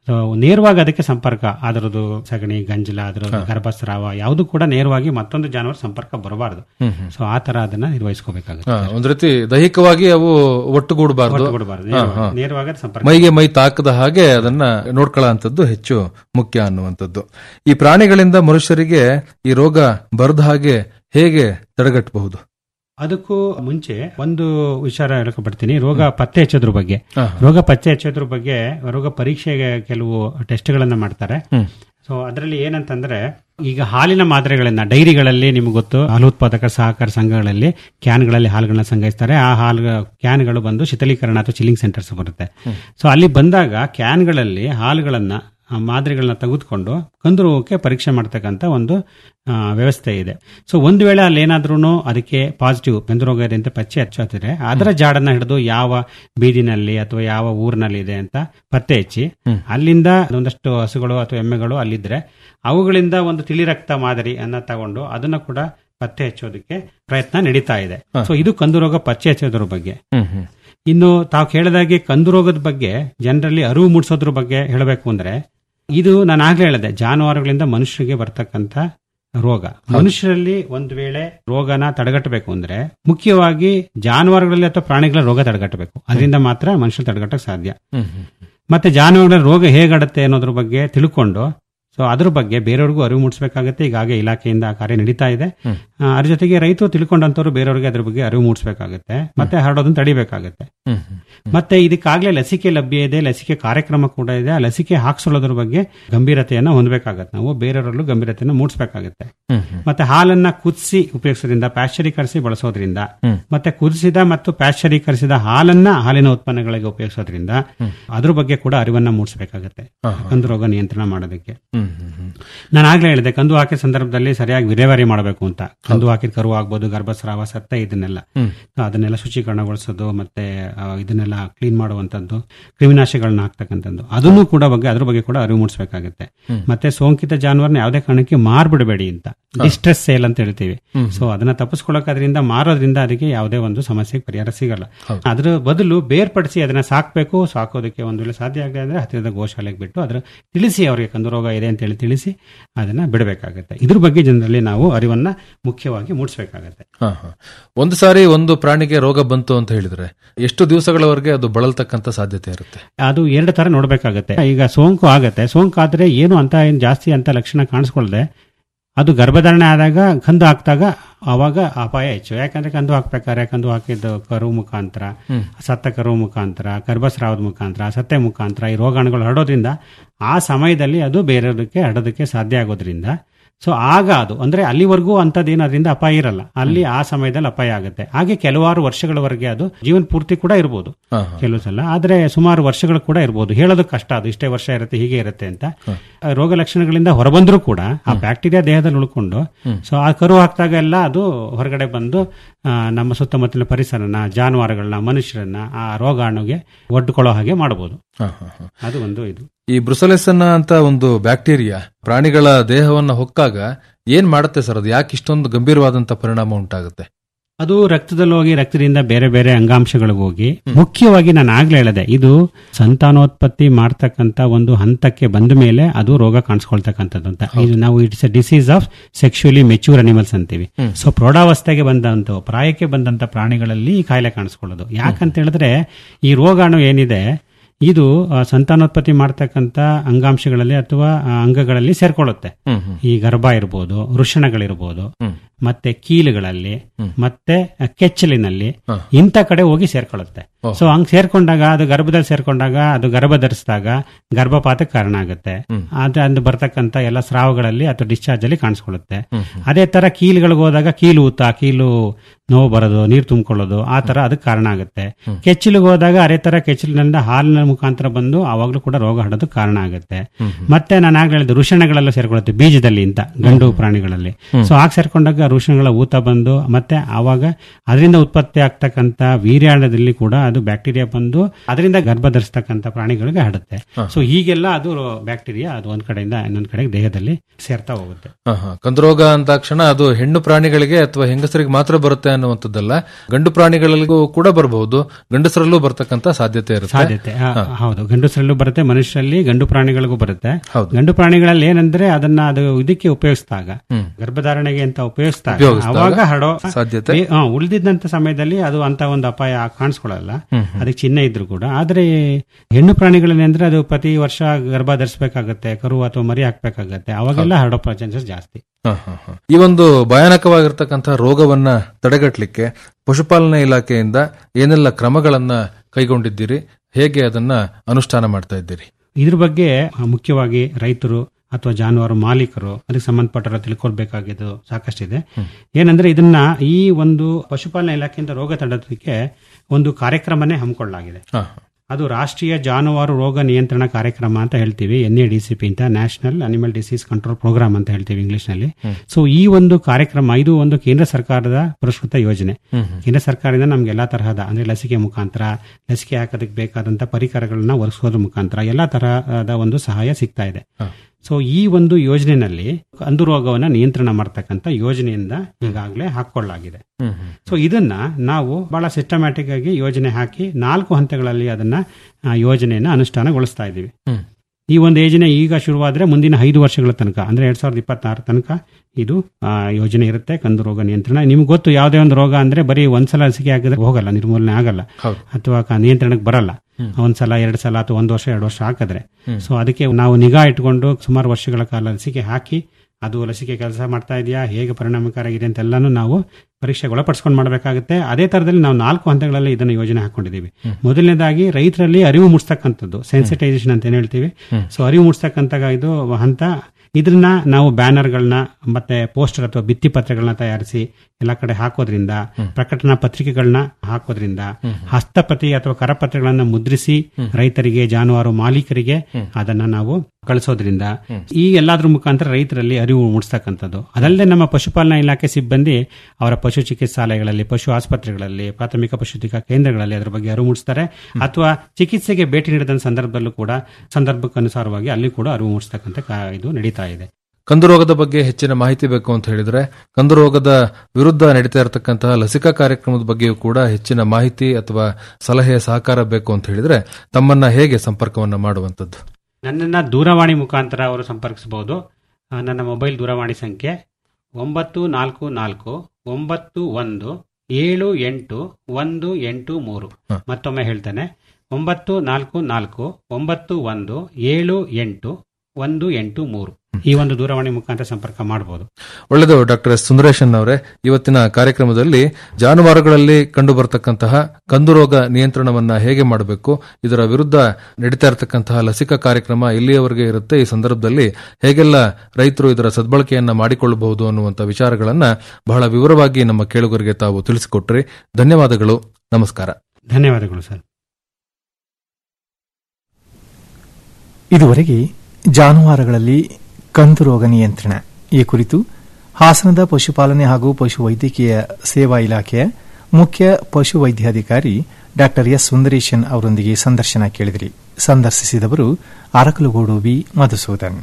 ಸೊ ನೇರವಾಗಿ ಅದಕ್ಕೆ ಸಂಪರ್ಕ ಅದರದ್ದು ಸಗಣಿ ಗಂಜಲ ಅದರದ್ದು ಗರ್ಭಸ್ರಾವ ಯಾವುದು ಕೂಡ ನೇರವಾಗಿ ಮತ್ತೊಂದು ಜಾನುವಾರು ಸಂಪರ್ಕ ಬರಬಾರದು ಸೊ ಆ ತರ ಅದನ್ನ ನಿರ್ವಹಿಸ್ಕೋಬೇಕಾಗುತ್ತೆ
ಹಾ, ಒಂದ್ ರೀತಿ ದೈಹಿಕವಾಗಿ ಅವು ಒಟ್ಟುಗೂಡಬಾರ್ದು
ಒಟ್ಟುಗೂಡಬಾರದು.
ಹಾ,
ನೇರವಾಗಿ-
ಹಾ.
ನೇರವಾಗಿ ಅದು ಸಂಪರ್ಕ
ಮೈಗೆ ಮೈ ತಾಕದ ಹಾಗೆ ಅದನ್ನ ನೋಡ್ಕೊಳ್ಳೋಂಥದ್ದು ಹೆಚ್ಚು ಮುಖ್ಯ ಅನ್ನುವಂಥದ್ದು ಈ ಪ್ರಾಣಿಗಳಿಂದ ಮನುಷ್ಯರಿಗೆ ಈ ರೋಗ ಬರದ ಹಾಗೆ ಹೇಗೆ ತಡೆಗಟ್ಟಬಹುದು
ಅದಕ್ಕೂ ಮುಂಚೆ ಒಂದು ವಿಚಾರ ಹೇಳ್ಕೊಬಿಡ್ತೀನಿ ರೋಗ ಪತ್ತೆ ಹಚ್ಚೋದ್ರ ಬಗ್ಗೆ
ಹಾ.
ರೋಗ ಪತ್ತೆ ಹಚ್ಚೋದ್ರ ಬಗ್ಗೆ ರೋಗ ಪರೀಕ್ಷೆಗೆ ಕೆಲವು ಟೆಸ್ಟ್ಗಳನ್ನ ಮಾಡ್ತಾರೆ
ಹ್ಮ್.
ಸೊ ಅದರಲ್ಲಿ ಏನಂತಂದ್ರೆ ಈಗ ಹಾಲಿನ ಮಾದರಿಗಳನ್ನ ಡೈರಿಗಳಲ್ಲಿ ನಿಮ್ಗೆ ಗೊತ್ತು ಹಾಲು ಉತ್ಪಾದಕ ಸಹಕಾರ ಸಂಘಗಳಲ್ಲಿ ಕ್ಯಾನ್ಗಳಲ್ಲಿ ಹಾಲುಗಳನ್ನ ಸಂಗ್ರಹಿಸ್ತಾರೆ ಆ ಹಾಲು ಕ್ಯಾನ್ಗಳು ಬಂದು ಶೀತಲೀಕರಣ ಅಥವಾ ಚಿಲ್ಲಿಂಗ್ ಸೆಂಟರ್ಸ್ ಬರುತ್ತೆ ಸೊ ಅಲ್ಲಿ ಬಂದಾಗ ಕ್ಯಾನ್ಗಳಲ್ಲಿ ಹಾಲುಗಳನ್ನ ಆ ಮಾದರಿಗಳನ್ನ ತೆಗೆದುಕೊಂಡು ಕಂದು ರೋಗಕ್ಕೆ ಪರೀಕ್ಷೆ ಮಾಡ್ತಕ್ಕಂಥ ಒಂದು ಆ, ವ್ಯವಸ್ಥೆ ಇದೆ ಸೊ ಒಂದು ವೇಳೆ ಅಲ್ಲಿ ಏನಾದ್ರೂ ಅದಕ್ಕೆ ಪಾಸಿಟಿವ್ ಕಂದು ರೋಗ ಇದೆ ಅಂತ ಪಚ್ಚೆ ಹಚ್ಚೋತಿದ್ರೆ ಅದರ ಜಾಡನ್ನ ಹಿಡಿದು ಯಾವ ಬೀದಿನಲ್ಲಿ ಅಥವಾ ಯಾವ ಊರಿನಲ್ಲಿ ಇದೆ ಅಂತ ಪತ್ತೆ ಹಚ್ಚಿ ಅಲ್ಲಿಂದ ಒಂದಷ್ಟು ಹಸುಗಳು ಅಥವಾ ಎಮ್ಮೆಗಳು ಅಲ್ಲಿದ್ರೆ ಅವುಗಳಿಂದ ಒಂದು ತಿಳಿ ರಕ್ತ ಮಾದರಿ ಅನ್ನ ತಗೊಂಡು ಅದನ್ನ ಕೂಡ ಪತ್ತೆ ಹಚ್ಚೋದಕ್ಕೆ ಪ್ರಯತ್ನ ನಡೀತಾ ಇದೆ ಸೊ ಇದು ಕಂದು ರೋಗ ಪತ್ತೆ ಹಚ್ಚೋದ್ರ ಬಗ್ಗೆ
ಹ್ಮ್ ಹ್ಮ್
ಇನ್ನು ತಾವು ಕೇಳಿದಾಗೆ ಕಂದು ರೋಗದ ಬಗ್ಗೆ ಜನರಲ್ಲಿ ಅರಿವು ಮೂಡಿಸೋದ್ರ ಬಗ್ಗೆ ಹೇಳಬೇಕು ಅಂದ್ರೆ ಇದು ನಾನು ಆಗ್ಲೇ ಹೇಳಿದೆ ಜಾನುವಾರುಗಳಿಂದ ಮನುಷ್ಯರಿಗೆ ಬರ್ತಕ್ಕಂಥ ರೋಗ ಮನುಷ್ಯರಲ್ಲಿ ಒಂದು ವೇಳೆ ರೋಗನ ತಡೆಗಟ್ಟಬೇಕು ಅಂದ್ರೆ ಮುಖ್ಯವಾಗಿ ಜಾನುವಾರುಗಳಲ್ಲಿ ಅಥವಾ ಪ್ರಾಣಿಗಳ ರೋಗ ತಡೆಗಟ್ಟಬೇಕು ಅದರಿಂದ ಮಾತ್ರ ಮನುಷ್ಯರು ತಡೆಗಟ್ಟಕ್ಕೆ ಸಾಧ್ಯ
ಹ್ಮ್ ಹ್ಮ್
ಮತ್ತೆ ಜಾನುವಾರುಗಳ ರೋಗ ಹೇಗಡತ್ತೆ ಅನ್ನೋದ್ರ ಬಗ್ಗೆ ತಿಳ್ಕೊಂಡು ಸೊ ಅದ್ರ ಬಗ್ಗೆ ಬೇರೆಯವ್ರಿಗೂ ಅರಿವು ಮೂಡಿಸಬೇಕಾಗುತ್ತೆ ಈಗಾಗಲೇ ಇಲಾಖೆಯಿಂದ ಆ ಕಾರ್ಯ ನಡೀತಾ ಇದೆ
ಹ್ಮ್.
ಆ, ಅದ್ರ ಜೊತೆಗೆ ರೈತರು ತಿಳ್ಕೊಂಡಂತವ್ರು ಬೇರೆಯವ್ರಿಗೆ ಅದ್ರ ಬಗ್ಗೆ ಅರಿವು ಮೂಡಿಸಬೇಕಾಗುತ್ತೆ ಮತ್ತೆ ಹರಡೋದನ್ನ ತಡಿಬೇಕಾಗುತ್ತೆ
ಹ್ಮ್ ಹ್ಮ್
ಮತ್ತೆ ಇದಕ್ಕಾಗಲೇ ಲಸಿಕೆ ಲಭ್ಯ ಇದೆ ಲಸಿಕೆ ಕಾರ್ಯಕ್ರಮ ಕೂಡ ಇದೆ ಆ ಲಸಿಕೆ ಹಾಕ್ಸೋದ್ರ ಬಗ್ಗೆ ಗಂಭೀರತೆಯನ್ನ ಹೊಂದಬೇಕಾಗತ್ತೆ ನಾವು ಬೇರೆಯವರಲ್ಲೂ ಗಂಭೀರತೆಯನ್ನು ಮೂಡಿಸಬೇಕಾಗುತ್ತೆ
ಹ್ಮ್ ಹ್ಮ್
ಮತ್ತೆ ಹಾಲನ್ನ ಕುದಿಸಿ ಉಪಯೋಗಿಸೋದ್ರಿಂದ ಪ್ಯಾಶ್ಚರೀಕರಿಸಿ ಬಳಸೋದ್ರಿಂದ
ಹ್ಮ್.
ಮತ್ತೆ ಕುದಿಸಿದ ಮತ್ತು ಪ್ಯಾಶ್ಚರೀಕರಿಸಿದ ಹಾಲನ್ನ ಹಾಲಿನ ಉತ್ಪನ್ನಗಳಿಗೆ ಉಪಯೋಗಿಸೋದ್ರಿಂದ ಅದ್ರ ಬಗ್ಗೆ ಕೂಡ ಅರಿವನ್ನ ಮೂಡಿಸಬೇಕಾಗತ್ತೆ
ಹಾ,
ಕಂದು ರೋಗ ನಿಯಂತ್ರಣ ಮಾಡೋದಕ್ಕೆ
ಹ್ಮ್ ಹ್ಮ್ ಹ್ಮ್
ನಾನು ಆಗ್ಲೇ ಹೇಳಿದೆ ಕಂದು ಹಾಕಿದ ಸಂದರ್ಭದಲ್ಲಿ ಸರಿಯಾಗಿ ವಿಲೇವಾರಿ ಮಾಡಬೇಕು ಅಂತ ಕಂದು ಹಾಕಿದ ಕರು ಆಗ್ಬೋದು ಗರ್ಭಸ್ರಾವ ಸತ್ತ ಇದನ್ನೆಲ್ಲ
ಹ್ಮ್.
ಅದನ್ನೆಲ್ಲ ಶುಚೀಕರಣಗೊಳಿಸೋದು ಮತ್ತೆ ಆ, ಇದನ್ನೆಲ್ಲ ಕ್ಲೀನ್ ಮಾಡುವಂತದ್ದು ಕ್ರಿಮಿನಾಶಗಳನ್ನ ಹಾಕ್ತಕ್ಕಂಥದ್ದು ಅದನ್ನು ಕೂಡ ಬಗ್ಗೆ ಅದ್ರ ಬಗ್ಗೆ ಕೂಡ ಅರಿವು ಮೂಡಿಸಬೇಕಾಗುತ್ತೆ ಮತ್ತೆ ಸೋಂಕಿತ ಜಾನುವಾರನ ಯಾವುದೇ ಕಾರಣಕ್ಕೆ ಮಾರ್ಬಿಡಬೇಡಿ ಅಂತ ಡಿಸ್ಟ್ರೆಸ್ ಸೇಲ್ ಅಂತ ಹೇಳ್ತೀವಿ ಸೊ ಅದನ್ನ ತಪ್ಪಿಸ್ಕೊಳ್ಳೋಕೆ ಅದರಿಂದ ಮಾರೋದ್ರಿಂದ ಅದಕ್ಕೆ ಯಾವುದೇ ಒಂದು ಸಮಸ್ಯೆಗೆ ಪರಿಹಾರ ಸಿಗಲ್ಲ ಅದ್ರ ಬದಲು ಬೇರ್ಪಡಿಸಿ ಅದನ್ನ ಸಾಕ್ಬೇಕು ಸಾಕೋದಕ್ಕೆ ಒಂದು ವೇಳೆ ಸಾಧ್ಯ ಆಗದೆ ಅಂದ್ರೆ ಹತ್ತಿರದ ಗೋಶಾಲೆಗೆ ಬಿಟ್ಟು ಅದ್ರ ತಿಳಿಸಿ ಅವರಿಗೆ ಕಂದು ರೋಗ ಇದೆ ಅಂತ ಹೇಳಿ ತಿಳಿಸಿ ಅದನ್ನ ಬಿಡಬೇಕಾಗುತ್ತೆ ಇದ್ರ ಬಗ್ಗೆ ಜನರಲ್ಲಿ ನಾವು ಅರಿವನ್ನ ಮುಖ್ಯವಾಗಿ ಮೂಡಿಸಬೇಕಾಗತ್ತೆ
ಹಾ, ಹಾ. ಒಂದು ಸಾರಿ ಒಂದು ಪ್ರಾಣಿಗೆ ರೋಗ ಬಂತು ಅಂತ ಹೇಳಿದ್ರೆ ಎಷ್ಟು ದಿವಸಗಳವರೆಗೆ ಅದು ಬಳಲ್ತಕ್ಕಂತ ಸಾಧ್ಯತೆ ಇರುತ್ತೆ
ಅದು ಎರಡು ತರ ನೋಡ್ಬೇಕಾಗತ್ತೆ ಈಗ ಸೋಂಕು ಆಗತ್ತೆ ಸೋಂಕು ಆದ್ರೆ ಏನು ಅಂತ ಏನ್ ಜಾಸ್ತಿ ಅಂತ ಲಕ್ಷಣ ಕಾಣಿಸ್ಕೊಳ್ದೆ ಅದು ಗರ್ಭಧಾರಣೆ ಆದಾಗ ಕಂದು ಹಾಕಿದಾಗ ಅವಾಗ ಅಪಾಯ ಹೆಚ್ಚು ಯಾಕಂದ್ರೆ ಕಂದು ಹಾಕ್ಬೇಕಾದ್ರೆ ಕಂದು ಹಾಕಿದ್ದು ಕರು ಮುಖಾಂತರ ಸತ್ತ ಕರು ಮುಖಾಂತರ ಗರ್ಭಸ್ರಾವದ ಮುಖಾಂತರ ಸತ್ತೆ ಮುಖಾಂತರ ಈ ರೋಗಾಣುಗಳು ಹರಡೋದ್ರಿಂದ ಆ ಸಮಯದಲ್ಲಿ ಅದು ಬೇರೆಯವ್ರಿಗೆ ಹರಡೋದಕ್ಕೆ ಸಾಧ್ಯ ಆಗೋದ್ರಿಂದ ಸೊ ಆಗ ಅದು ಅಂದ್ರೆ ಅಲ್ಲಿವರೆಗೂ ಅಂಥದ್ದೇನು ಅದರಿಂದ ಅಪಾಯ ಇರಲ್ಲ ಅಲ್ಲಿ ಆ ಸಮಯದಲ್ಲಿ ಅಪಾಯ ಆಗುತ್ತೆ ಹಾಗೆ ಕೆಲವಾರು ವರ್ಷಗಳವರೆಗೆ ಅದು ಜೀವನ ಪೂರ್ತಿ ಕೂಡ ಇರ್ಬೋದು
ಹಾ, ಹಾ.
ಕೆಲವು ಸಲ ಆದ್ರೆ ಸುಮಾರು ವರ್ಷಗಳು ಕೂಡ ಇರ್ಬೋದು ಹೇಳೋದು ಕಷ್ಟ ಅದು ಇಷ್ಟೇ ವರ್ಷ ಇರುತ್ತೆ ಹೀಗೆ ಇರುತ್ತೆ ಅಂತ ಆ, ರೋಗ ಲಕ್ಷಣಗಳಿಂದ ಹೊರಬಂದ್ರೂ ಕೂಡ ಆ ಬ್ಯಾಕ್ಟೀರಿಯಾ ದೇಹದಲ್ಲಿ ಉಳ್ಕೊಂಡು ಸೊ ಆ ಕರು ಹಾಕಿದಾಗ ಎಲ್ಲ ಅದು ಹೊರಗಡೆ ಬಂದು ಆ, ನಮ್ಮ ಸುತ್ತಮುತ್ತಲಿನ ಪರಿಸರನ ಜಾನುವಾರುಗಳನ್ನ ಮನುಷ್ಯರನ್ನ ಆ ರೋಗಾಣುಗೆ ಒಡ್ಕೊಳ್ಳೋ ಹಾಗೆ ಮಾಡಬಹುದು
ಹಾ, ಹಾ, ಹಾ.
ಅದು ಒಂದು ಇದು
ಈ ಬ್ರುಸಲೆಸನ್ನ ಅಂತ ಒಂದು ಬ್ಯಾಕ್ಟೀರಿಯಾ ಪ್ರಾಣಿಗಳ ದೇಹವನ್ನ ಹೊಕ್ಕಾಗ ಏನ್ ಮಾಡುತ್ತೆ ಸರ್ ಅದು ಯಾಕೆ ಇಷ್ಟೊಂದು ಗಂಭೀರವಾದಂತ ಪರಿಣಾಮ ಉಂಟಾಗುತ್ತೆ
ಅದು ರಕ್ತದಲ್ಲಿ ಹೋಗಿ ರಕ್ತದಿಂದ ಬೇರೆ ಬೇರೆ ಅಂಗಾಂಶಗಳಿಗೆ ಹೋಗಿ ಮುಖ್ಯವಾಗಿ ನಾನು ಆಗ್ಲೇ ಹೇಳಿದೆ ಇದು ಸಂತಾನೋತ್ಪತ್ತಿ ಮಾಡ್ತಕ್ಕಂತ ಒಂದು ಹಂತಕ್ಕೆ ಬಂದ ಮೇಲೆ ಅದು ರೋಗ ಕಾಣಿಸ್ಕೊಳ್ತಕ್ಕಂಥದ್ದು ಅಂತ ಇದು ನಾವು it's a disease of sexually mature animals ಅಂತೀವಿ ಸೊ ಪ್ರೌಢಾವಸ್ಥೆಗೆ ಬಂದಂತ ಪ್ರಾಯಕ್ಕೆ ಬಂದಂತ ಪ್ರಾಣಿಗಳಲ್ಲಿ ಈ ಕಾಯಿಲೆ ಕಾಣಿಸ್ಕೊಳ್ಳೋದು ಯಾಕಂತ ಹೇಳಿದ್ರೆ ಈ ರೋಗಾಣು ಏನಿದೆ ಇದು ಆ, ಸಂತಾನೋತ್ಪತ್ತಿ ಮಾಡ್ತಕ್ಕಂಥ ಅಂಗಾಂಶಗಳಲ್ಲಿ ಅಥವಾ ಆ, ಅಂಗಗಳಲ್ಲಿ ಸೇರ್ಕೊಳ್ಳುತ್ತೆ
ಹ್ಮ್ ಹ್ಮ್
ಈ ಗರ್ಭ ಇರ್ಬೋದು ವೃಷಣಗಳಿರ್ಬೋದು
ಹ್ಮ್.
ಮತ್ತೆ ಕೀಲುಗಳಲ್ಲಿ ಮತ್ತೆ ಕೆಚ್ಚಲಿನಲ್ಲಿ
ಹ.
ಇಂಥ ಕಡೆ ಹೋಗಿ ಸೇರ್ಕೊಳ್ಳುತ್ತೆ
ಓಹ್.
ಸೊ ಹಂಗ್ ಸೇರ್ಕೊಂಡಾಗ ಅದು ಗರ್ಭದಲ್ಲಿ ಸೇರ್ಕೊಂಡಾಗ ಅದು ಗರ್ಭ ಧರಿಸಿದಾಗ ಗರ್ಭಪಾತಕ್ಕೆ ಕಾರಣ ಆಗುತ್ತೆ ಅದು ಅಂದು ಬರ್ತಕ್ಕಂಥ ಎಲ್ಲ ಸ್ರಾವಗಳಲ್ಲಿ ಅಥವಾ ಡಿಸ್ಚಾರ್ಜ್ ಅಲ್ಲಿ ಕಾಣಿಸ್ಕೊಳ್ಳುತ್ತೆ ಅದೇ ತರ ಕೀಲುಗಳಿಗೆ ಹೋದಾಗ ಕೀಲು ಊತ ಕೀಲು ನೋವು ಬರೋದು ನೀರು ತುಂಬಿಕೊಳ್ಳೋದು ಆ ತರ ಅದಕ್ಕೆ ಕಾರಣ ಆಗುತ್ತೆ ಕೆಚ್ಚಲಿಗೆ ಹೋದಾಗ ಅದೇ ತರ ಕೆಚ್ಚಲಿನಿಂದ ಹಾಲಿನ ಮುಖಾಂತರ ಬಂದು ಅವಾಗ್ಲೂ ಕೂಡ ರೋಗ ಹರಡೋದಕ್ಕೆ ಕಾರಣ ಆಗುತ್ತೆ ಮತ್ತೆ ನಾನು ಆಗ್ಲೇ ಹೇಳಿದೆ ಋಷಣಗಳೆಲ್ಲ ಸೇರ್ಕೊಳ್ಳುತ್ತೆ ಬೀಜದಲ್ಲಿ ಅಂತ ಗಂಡು ಪ್ರಾಣಿಗಳಲ್ಲಿ ಸೊ ಆಗ ಸೇರ್ಕೊಂಡಾಗ ಋಷಣಗಳ ಊತ ಬಂದು ಮತ್ತೆ ಆವಾಗ ಅದರಿಂದ ಉತ್ಪತ್ತಿ ಆಗ್ತಕ್ಕಂಥ ವೀರ್ಯಾಣದಲ್ಲಿ ಕೂಡ ಅದು ಬ್ಯಾಕ್ಟೀರಿಯಾ ಬಂದು ಅದರಿಂದ ಗರ್ಭ ಧರಿಸ್ತಕ್ಕಂಥ ಪ್ರಾಣಿಗಳಿಗೆ ಹರಡುತ್ತೆ ಸೊ ಹೀಗೆಲ್ಲ ಅದು ಬ್ಯಾಕ್ಟೀರಿಯಾ ಅದು ಒಂದ್ ಕಡೆಯಿಂದ ಇನ್ನೊಂದ್ ಕಡೆಗೆ ದೇಹದಲ್ಲಿ ಸೇರ್ತಾ ಹೋಗುತ್ತೆ
ಹಾ, ಹಾ. ಕಂದುರೋಗ ಅಂದಾಕ್ಷಣ ಅದು ಹೆಣ್ಣು ಪ್ರಾಣಿಗಳಿಗೆ ಅಥವಾ ಹೆಂಗಸರಿಗೆ ಮಾತ್ರ ಬರುತ್ತೆ ಅನ್ನುವಂಥದ್ದಲ್ಲ ಗಂಡು ಪ್ರಾಣಿಗಳಿಗೂ ಕೂಡ ಬರಬಹುದು ಗಂಡಸರಲ್ಲೂ ಬರ್ತಕ್ಕಂಥ ಸಾಧ್ಯತೆ ಇರುತ್ತೆ
ಸಾಧ್ಯತೆ ಆ, ಹೌದು ಗಂಡಸರಲ್ಲೂ ಬರುತ್ತೆ ಮನುಷ್ಯರಲ್ಲಿ ಗಂಡು ಪ್ರಾಣಿಗಳಿಗೂ ಬರುತ್ತೆ
ಹೌದು.
ಗಂಡು ಪ್ರಾಣಿಗಳಲ್ಲಿ ಏನಂದ್ರೆ ಅದನ್ನ ಅದು ಇದಕ್ಕೆ ಉಪಯೋಗಿಸಿದಾಗ ಗರ್ಭಧಾರಣೆಗೆ ಅಂತ ಉಪಯೋಗಿಸಿದಾಗ
ಉಪಯೋಗಿಸಿದಾಗ
ಅವಾಗ ಹರಡೋ
ಸಾಧ್ಯತೆ?
ಏ- ಆ, ಉಳಿದಿದ್ದಂತ ಸಮಯದಲ್ಲಿ ಅದು ಅಂತ ಒಂದು ಅಪಾಯ ಕಾಣಿಸ್ಕೊಳ್ಳಲ್ಲ ಅದಕ್ಕೆ ಚಿಹ್ನೆ ಇದ್ರು ಕೂಡ ಆದ್ರೆ ಹೆಣ್ಣು ಪ್ರಾಣಿಗಳಲ್ಲಿ ಅಂದ್ರೆ ಅದು ಪ್ರತಿ ವರ್ಷ ಗರ್ಭ ಧರಿಸಬೇಕಾಗತ್ತೆ ಕರು ಅಥವಾ ಮರಿ ಹಾಕ್ಬೇಕಾಗತ್ತೆ ಅವಾಗೆಲ್ಲ ಹರಡೋ ಚಾನ್ಸಸ್ ಜಾಸ್ತಿ
ಹ, ಹ, ಹ. ಈ ಒಂದು ಭಯಾನಕವಾಗಿರ್ತಕ್ಕಂತಹ ರೋಗವನ್ನ ತಡೆಗಟ್ಟಲಿಕ್ಕೆ ಪಶುಪಾಲನಾ ಇಲಾಖೆಯಿಂದ ಏನೆಲ್ಲ ಕ್ರಮಗಳನ್ನ ಕೈಗೊಂಡಿದ್ದೀರಿ ಹೇಗೆ ಅದನ್ನ ಅನುಷ್ಠಾನ ಮಾಡ್ತಾ ಇದ್ದೀರಿ
ಇದ್ರ ಬಗ್ಗೆ ಆ, ಮುಖ್ಯವಾಗಿ ರೈತರು ಅಥವಾ ಜಾನುವಾರು ಮಾಲೀಕರು ಅದಕ್ಕೆ ಸಂಬಂಧಪಟ್ಟರ ತಿಳ್ಕೊಳ್ಬೇಕಾಗಿದ್ದು ಸಾಕಷ್ಟಿದೆ ಏನಂದ್ರೆ ಇದನ್ನ ಈ ಒಂದು ಪಶುಪಾಲನಾ ಇಲಾಖೆಯಿಂದ ರೋಗ ತಡೆಯೋದಕ್ಕೆ ಒಂದು ಕಾರ್ಯಕ್ರಮನೇ ಹಮ್ಮಿಕೊಳ್ಳಲಾಗಿದೆ
ಹ,
ಅದು ರಾಷ್ಟ್ರೀಯ ಜಾನುವಾರು ರೋಗ ನಿಯಂತ್ರಣ ಕಾರ್ಯಕ್ರಮ ಅಂತ ಹೇಳ್ತೀವಿ N A D C P ಅಂತ national animal disease control program ಅಂತ ಹೇಳ್ತೀವಿ ಇಂಗ್ಲಿಷ್ ನಲ್ಲಿ ಸೊ ಈ ಒಂದು ಕಾರ್ಯಕ್ರಮ ಇದು ಒಂದು ಕೇಂದ್ರ ಸರ್ಕಾರದ ಪುರಸ್ಕೃತ ಯೋಜನೆ ಕೇಂದ್ರ ಸರ್ಕಾರದಿಂದ ನಮ್ಗೆ ಎಲ್ಲಾ ತರಹದ ಅಂದ್ರೆ ಲಸಿಕೆ ಮುಖಾಂತರ ಲಸಿಕೆ ಹಾಕೋದಕ್ಕೆ ಬೇಕಾದಂತ ಪರಿಕರಗಳನ್ನ ಒದಗಿಸೋದ್ರ ಮುಖಾಂತರ ಎಲ್ಲಾ ತರಹದ ಒಂದು ಸಹಾಯ ಸಿಗ್ತಾ ಇದೆ ಸೊ ಈ ಒಂದು ಯೋಜನೆಯಲ್ಲಿ ಅಂದು ರೋಗವನ್ನ ನಿಯಂತ್ರಣ ಮಾಡ್ತಕ್ಕಂಥ ಯೋಜನೆಯಿಂದ ಈಗಾಗಲೇ ಹಾಕೊಳ್ಳಲಾಗಿದೆ ಸೊ ಇದನ್ನ ನಾವು ಬಹಳ ಸಿಸ್ಟಮ್ಯಾಟಿಕ್ ಆಗಿ ಯೋಜನೆ ಹಾಕಿ ನಾಲ್ಕು ಹಂತಗಳಲ್ಲಿ ಅದನ್ನ ಆ, ಯೋಜನೆಯನ್ನ ಅನುಷ್ಠಾನಗೊಳಿಸ್ತಾ ಇದ್ದೀವಿ ಈ ಒಂದು ಯೋಜನೆ ಈಗ ಶುರುವಾದ್ರೆ ಮುಂದಿನ ಐದು ವರ್ಷಗಳ ತನಕ ಅಂದ್ರೆ ಎರಡ್ ಸಾವಿರದ ಇಪ್ಪತ್ತಾರು ತನಕ ಇದು ಆ, ಯೋಜನೆ ಇರುತ್ತೆ ಕಂದು ರೋಗ ನಿಯಂತ್ರಣ ನಿಮ್ಗೆ ಗೊತ್ತು ಯಾವುದೇ ಒಂದು ರೋಗ ಅಂದ್ರೆ ಬರೀ ಒಂದ್ಸಲ ಲಸಿಕೆ ಹಾಕಿದ್ರೆ ಹೋಗಲ್ಲ ನಿರ್ಮೂಲನೆ ಆಗಲ್ಲ ಅಥವಾ ಕ- ನಿಯಂತ್ರಣಕ್ಕೆ ಬರಲ್ಲ ಒಂದ್ಸಲ ಎರಡು ಸಲ ಅಥವಾ ಒಂದು ವರ್ಷ ಎರಡು ವರ್ಷ ಹಾಕಿದ್ರೆ ಸೊ ಅದಕ್ಕೆ ನಾವು ನಿಗಾ ಇಟ್ಕೊಂಡು ಸುಮಾರು ವರ್ಷಗಳ ಕಾಲ ಲಸಿಕೆ ಹಾಕಿ ಅದು ಲಸಿಕೆ ಕೆಲಸ ಮಾಡ್ತಾ ಇದೆಯಾ ಹೇಗೆ ಪರಿಣಾಮಕಾರಿಯಾಗಿದೆ ಅಂತೆಲ್ಲಾನು ನಾವು ಪರೀಕ್ಷೆಗೆ ಒಳಪಡಿಸ್ಕೊಂಡು ಮಾಡಬೇಕಾಗುತ್ತೆ ಅದೇ ತರದಲ್ಲಿ ನಾವು ನಾಲ್ಕು ಹಂತಗಳಲ್ಲಿ ಇದನ್ನು ಯೋಜನೆ ಹಾಕೊಂಡಿದ್ದೀವಿ ಮೊದಲನೇದಾಗಿ ರೈತರಲ್ಲಿ ಅರಿವು ಮೂಡಿಸ್ತಕ್ಕಂಥದ್ದು ಸೆನ್ಸಿಟೈಸೇಷನ್ ಅಂತ ಏನ್ ಹೇಳ್ತೀವಿ ಸೊ ಅರಿವು ಮೂಡಿಸ್ತಕ್ಕಂಥ ಇದು ಹಂತ ಇದನ್ನ ನಾವು ಬ್ಯಾನರ್ಗಳನ್ನ ಮತ್ತೆ ಪೋಸ್ಟರ್ ಅಥವಾ ಭಿತ್ತಿ ಪತ್ರಗಳನ್ನ ತಯಾರಿಸಿ ಎಲ್ಲ ಕಡೆ ಹಾಕೋದ್ರಿಂದ ಪ್ರಕಟಣಾ ಪತ್ರಿಕೆಗಳನ್ನ ಹಾಕೋದ್ರಿಂದ ಹಸ್ತಪ್ರತಿ ಅಥವಾ ಕರಪತ್ರಗಳನ್ನ ಮುದ್ರಿಸಿ ರೈತರಿಗೆ ಜಾನುವಾರು ಮಾಲೀಕರಿಗೆ ಅದನ್ನ ನಾವು ಕಳಿಸೋದ್ರಿಂದ ಈ ಎಲ್ಲಾದ್ರ ಮುಖಾಂತರ ರೈತರಲ್ಲಿ ಅರಿವು ಮೂಡಿಸ್ತಕ್ಕಂಥದ್ದು ಅದಲ್ಲದೆ ನಮ್ಮ ಪಶುಪಾಲನಾ ಇಲಾಖೆ ಸಿಬ್ಬಂದಿ ಅವರ ಪಶು ಚಿಕಿತ್ಸಾಲಯಗಳಲ್ಲಿ ಪಶು ಆಸ್ಪತ್ರೆಗಳಲ್ಲಿ ಪ್ರಾಥಮಿಕ ಪಶುಚಿಕಿತ್ಸಾ ಕೇಂದ್ರಗಳಲ್ಲಿ ಅದರ ಬಗ್ಗೆ ಅರಿವು ಮೂಡಿಸ್ತಾರೆ ಅಥವಾ ಚಿಕಿತ್ಸೆಗೆ ಭೇಟಿ ನೀಡಿದ ಸಂದರ್ಭದಲ್ಲೂ ಕೂಡ ಸಂದರ್ಭಕ್ಕನುಸಾರವಾಗಿ ಅಲ್ಲಿ ಕೂಡ ಅರಿವು ಮೂಡಿಸ್ತಕ್ಕಂಥ ಕಾ- ಇದು ನಡೀತಾ ಇದೆ
ಕಂದು ರೋಗದ ಬಗ್ಗೆ ಹೆಚ್ಚಿನ ಮಾಹಿತಿ ಬೇಕು ಅಂತ ಹೇಳಿದ್ರೆ ಕಂದು ರೋಗದ ವಿರುದ್ಧ ನಡೀತಾ ಇರತಕ್ಕಂತಹ ಲಸಿಕಾ ಕಾರ್ಯಕ್ರಮದ ಬಗ್ಗೆಯೂ ಕೂಡ ಹೆಚ್ಚಿನ ಮಾಹಿತಿ ಅಥವಾ ಸಲಹೆ ಸಹಕಾರ ಬೇಕು ಅಂತ ಹೇಳಿದ್ರೆ ತಮ್ಮನ್ನ ಹೇಗೆ ಸಂಪರ್ಕವನ್ನ ಮಾಡುವಂತದ್ದು
ನನ್ನನ್ನು ದೂರವಾಣಿ ಮುಖಾಂತರ ಅವರು ಸಂಪರ್ಕಿಸಬಹುದು ಆ, ನನ್ನ ಮೊಬೈಲ್ ದೂರವಾಣಿ ಸಂಖ್ಯೆ ಒಂಬತ್ತು ನಾಲ್ಕು ನಾಲ್ಕು ಒಂಬತ್ತು ಒಂದು ಏಳು ಎಂಟು ಒಂದು ಎಂಟು ಮೂರು
ಹ.
ಮತ್ತೊಮ್ಮೆ ಹೇಳ್ತೇನೆ ಒಂಬತ್ತು ನಾಲ್ಕು ನಾಲ್ಕು ಒಂಬತ್ತು ಒಂದು ಏಳು ಎಂಟು ಒಂದು ಎಂಟು ಮೂರು ಈ ಒಂದು ದೂರವಾಣಿ ಮುಖಾಂತರ ಸಂಪರ್ಕ ಮಾಡಬಹುದು
ಒಳ್ಳೆಯದು ಡಾಕ್ಟರ್ ಎಸ್ ಸುಂದರೇಶನ್ ಅವರೇ ಇವತ್ತಿನ ಕಾರ್ಯಕ್ರಮದಲ್ಲಿ ಜಾನುವಾರುಗಳಲ್ಲಿ ಕಂಡು ಬರತಕ್ಕಂತಹ ಕಂದು ರೋಗ ನಿಯಂತ್ರಣವನ್ನ ಹೇಗೆ ಮಾಡಬೇಕು ಇದರ ವಿರುದ್ಧ ನಡೀತಾ ಇರತಕ್ಕಂತಹ ಲಸಿಕಾ ಕಾರ್ಯಕ್ರಮ ಇಲ್ಲಿಯವರೆಗೆ ಇರುತ್ತೆ ಈ ಸಂದರ್ಭದಲ್ಲಿ ಹೇಗೆಲ್ಲ ರೈತರು ಇದರ ಸದ್ಬಳಕೆಯನ್ನ ಮಾಡಿಕೊಳ್ಳಬಹುದು ಅನ್ನುವಂಥ ವಿಚಾರಗಳನ್ನ ಬಹಳ ವಿವರವಾಗಿ ನಮ್ಮ ಕೇಳುಗರಿಗೆ ತಾವು ತಿಳಿಸಿಕೊಟ್ರಿ ಧನ್ಯವಾದಗಳು ನಮಸ್ಕಾರ
ಧನ್ಯವಾದಗಳು ಸರ್
ಇದುವರೆಗೆ ಜಾನುವಾರುಗಳಲ್ಲಿ ಕಂದು ರೋಗ ನಿಯಂತ್ರಣ ಈ ಕುರಿತು ಹಾಸನದ ಪಶುಪಾಲನೆ ಹಾಗೂ ಪಶು ವೈದ್ಯಕೀಯ ಸೇವಾ ಇಲಾಖೆಯ ಮುಖ್ಯ ಪಶು ವೈದ್ಯಾಧಿಕಾರಿ ಡಾ ಎಸ್ ಸುಂದರೇಶನ್ ಅವರೊಂದಿಗೆ ಸಂದರ್ಶನ ಕೇಳಿದಿರಿ ಸಂದರ್ಶಿಸಿದವರು ಅರಕಲುಗೋಡು ವಿ ಮಧುಸೂದನ್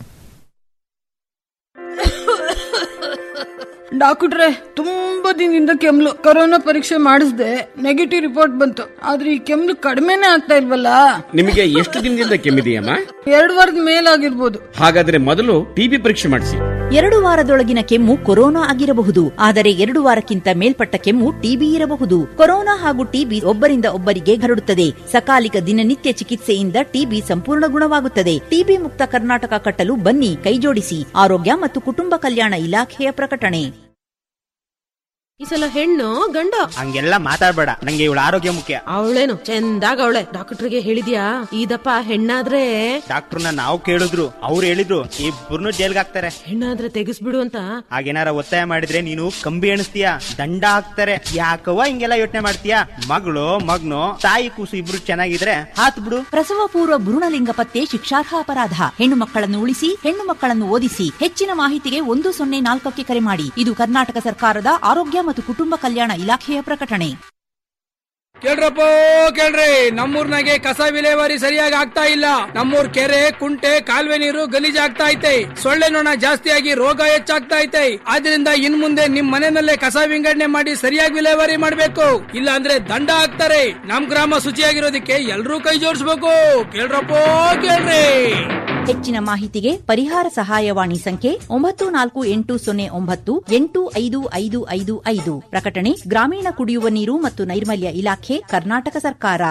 ಡಾಕ್ಟ್ರೆ ತುಂಬಾ ದಿನದಿಂದ ಕೆಮ್ಲು ಕೊರೋನಾ ಪರೀಕ್ಷೆ ಮಾಡಿಸ್ದೆ ನೆಗೆಟಿವ್ ರಿಪೋರ್ಟ್ ಬಂತು ಆದ್ರೆ ಈ ಕೆಮ್ಲು ಕಡಿಮೆನೇ ಆಗ್ತಾ ಇಲ್ವಲ್ಲ
ನಿಮಗೆ ಎಷ್ಟು ದಿನದಿಂದ ಕೆಮ್ಮಿದೆಯಮ್ಮ
ಎರಡು ವಾರದ ಮೇಲಾಗಿರ್ಬೋದು
ಹಾಗಾದ್ರೆ ಮೊದಲು ಟಿಬಿ ಪರೀಕ್ಷೆ ಮಾಡಿಸಿ
ಎರಡು ವಾರದೊಳಗಿನ ಕೆಮ್ಮು ಕೊರೋನಾ ಆಗಿರಬಹುದು ಆದರೆ ಎರಡು ವಾರಕ್ಕಿಂತ ಮೇಲ್ಪಟ್ಟ ಕೆಮ್ಮು ಟಿಬಿ ಇರಬಹುದು ಕೊರೋನಾ ಹಾಗೂ ಟಿಬಿ ಒಬ್ಬರಿಂದ ಒಬ್ಬರಿಗೆ ಹರಡುತ್ತದೆ ಸಕಾಲಿಕ ದಿನನಿತ್ಯ ಚಿಕಿತ್ಸೆಯಿಂದ ಟಿಬಿ ಸಂಪೂರ್ಣ ಗುಣವಾಗುತ್ತದೆ ಟಿಬಿ ಮುಕ್ತ ಕರ್ನಾಟಕ ಕಟ್ಟಲು ಬನ್ನಿ ಕೈಜೋಡಿಸಿ ಆರೋಗ್ಯ ಮತ್ತು ಕುಟುಂಬ ಕಲ್ಯಾಣ ಇಲಾಖೆಯ ಪ್ರಕಟಣೆ
ಈ ಸಲ ಹೆಣ್ಣು ಗಂಡ
ಹಂಗೆಲ್ಲ ಮಾತಾಡ್ಬೇಡ ನಂಗೆ ಇವಳ ಆರೋಗ್ಯ ಮುಖ್ಯ
ಅವಳೇನು ಚಂದಾಗ ಅವಳೆ ಡಾಕ್ಟರ್ಗೆ ಹೇಳಿದ್ಯಾ ಇದಪ್ಪ ಹೆಣ್ಣಾದ್ರೆ
ಡಾಕ್ಟರ್ನ ನಾವು ಕೇಳಿದ್ರು ಅವ್ರು ಹೇಳಿದ್ರು ಇಬ್ಬರನ್ನು ಜೈಲ್ಗೆ ಹಾಕ್ತಾರೆ
ಹೆಣ್ಣಾದ್ರೆ ತೆಗಿಸ್ಬಿಡು ಅಂತ
ಹಾಗೇನಾರ ಒತ್ತಾಯ ಮಾಡಿದ್ರೆ ನೀನು ಕಂಬಿ ಎಣಿಸ್ತೀಯ ದಂಡ ಹಾಕ್ತಾರೆ ಯಾಕವ್ವ ಹಿಂಗೆಲ್ಲ ಯೋಚನೆ ಮಾಡ್ತೀಯ ಮಗಳು ಮಗ್ನು ತಾಯಿ ಕೂಸು ಇಬ್ರು ಚೆನ್ನಾಗಿದ್ರೆ ಹಾತ್ ಬಿಡು
ಪ್ರಸವ ಪೂರ್ವ ಭ್ರೂಣಲಿಂಗ ಪತ್ತೆ ಶಿಕ್ಷಾರ್ಹ ಅಪರಾಧ ಹೆಣ್ಣು ಮಕ್ಕಳನ್ನು ಉಳಿಸಿ ಹೆಣ್ಣು ಮಕ್ಕಳನ್ನು ಓದಿಸಿ ಹೆಚ್ಚಿನ ಮಾಹಿತಿಗೆ ಒಂದು ಸೊನ್ನೆ ನಾಲ್ಕಕ್ಕೆ ಕರೆ ಮಾಡಿ ಇದು ಕರ್ನಾಟಕ ಸರ್ಕಾರದ ಆರೋಗ್ಯ ಮತ್ತು ಕುಟುಂಬ ಕಲ್ಯಾಣ ಇಲಾಖೆಯ ಪ್ರಕಟಣೆ
ಕೇಳ್ರಪ್ಪ ಕೇಳ್ರಿ ನಮ್ಮೂರ್ನಾಗೆ ಕಸ ವಿಲೇವಾರಿ ಸರಿಯಾಗಿ ಆಗ್ತಾ ಇಲ್ಲ ನಮ್ಮೂರ್ ಕೆರೆ ಕುಂಟೆ ಕಾಲುವೆ ನೀರು ಗಲೀಜಾಗ್ತಾ ಐತೆ ಸೊಳ್ಳೆ ನೊಣ ಜಾಸ್ತಿಯಾಗಿ ರೋಗ ಹೆಚ್ಚಾಗ್ತಾ ಐತೆ ಆದ್ರಿಂದ ಇನ್ ಮುಂದೆ ನಿಮ್ ಮನೆಯಲ್ಲೇ ಕಸ ವಿಂಗಡಣೆ ಮಾಡಿ ಸರಿಯಾಗಿ ವಿಲೇವಾರಿ ಮಾಡ್ಬೇಕು ಇಲ್ಲ ಅಂದ್ರೆ ದಂಡ ಹಾಕ್ತಾರೆ ನಮ್ ಗ್ರಾಮ ಶುಚಿಯಾಗಿರೋದಕ್ಕೆ ಎಲ್ರೂ ಕೈ ಜೋಡಿಸ್ಬೇಕು ಕೇಳ್ರಪ್ಪ ಕೇಳ್ರಿ
ಹೆಚ್ಚಿನ ಮಾಹಿತಿಗೆ ಪರಿಹಾರ ಸಹಾಯವಾಣಿ ಸಂಖ್ಯೆ ಒಂಬತ್ತು ನಾಲ್ಕು ಎಂಟು ಸೊನ್ನೆ ಒಂಬತ್ತು ಎಂಟು ಐದು ಐದು ಐದು ಐದು ಪ್ರಕಟಣೆ ಗ್ರಾಮೀಣ ಕುಡಿಯುವ ನೀರು ಮತ್ತು ನೈರ್ಮಲ್ಯ ಇಲಾಖೆ ಕರ್ನಾಟಕ ಸರ್ಕಾರ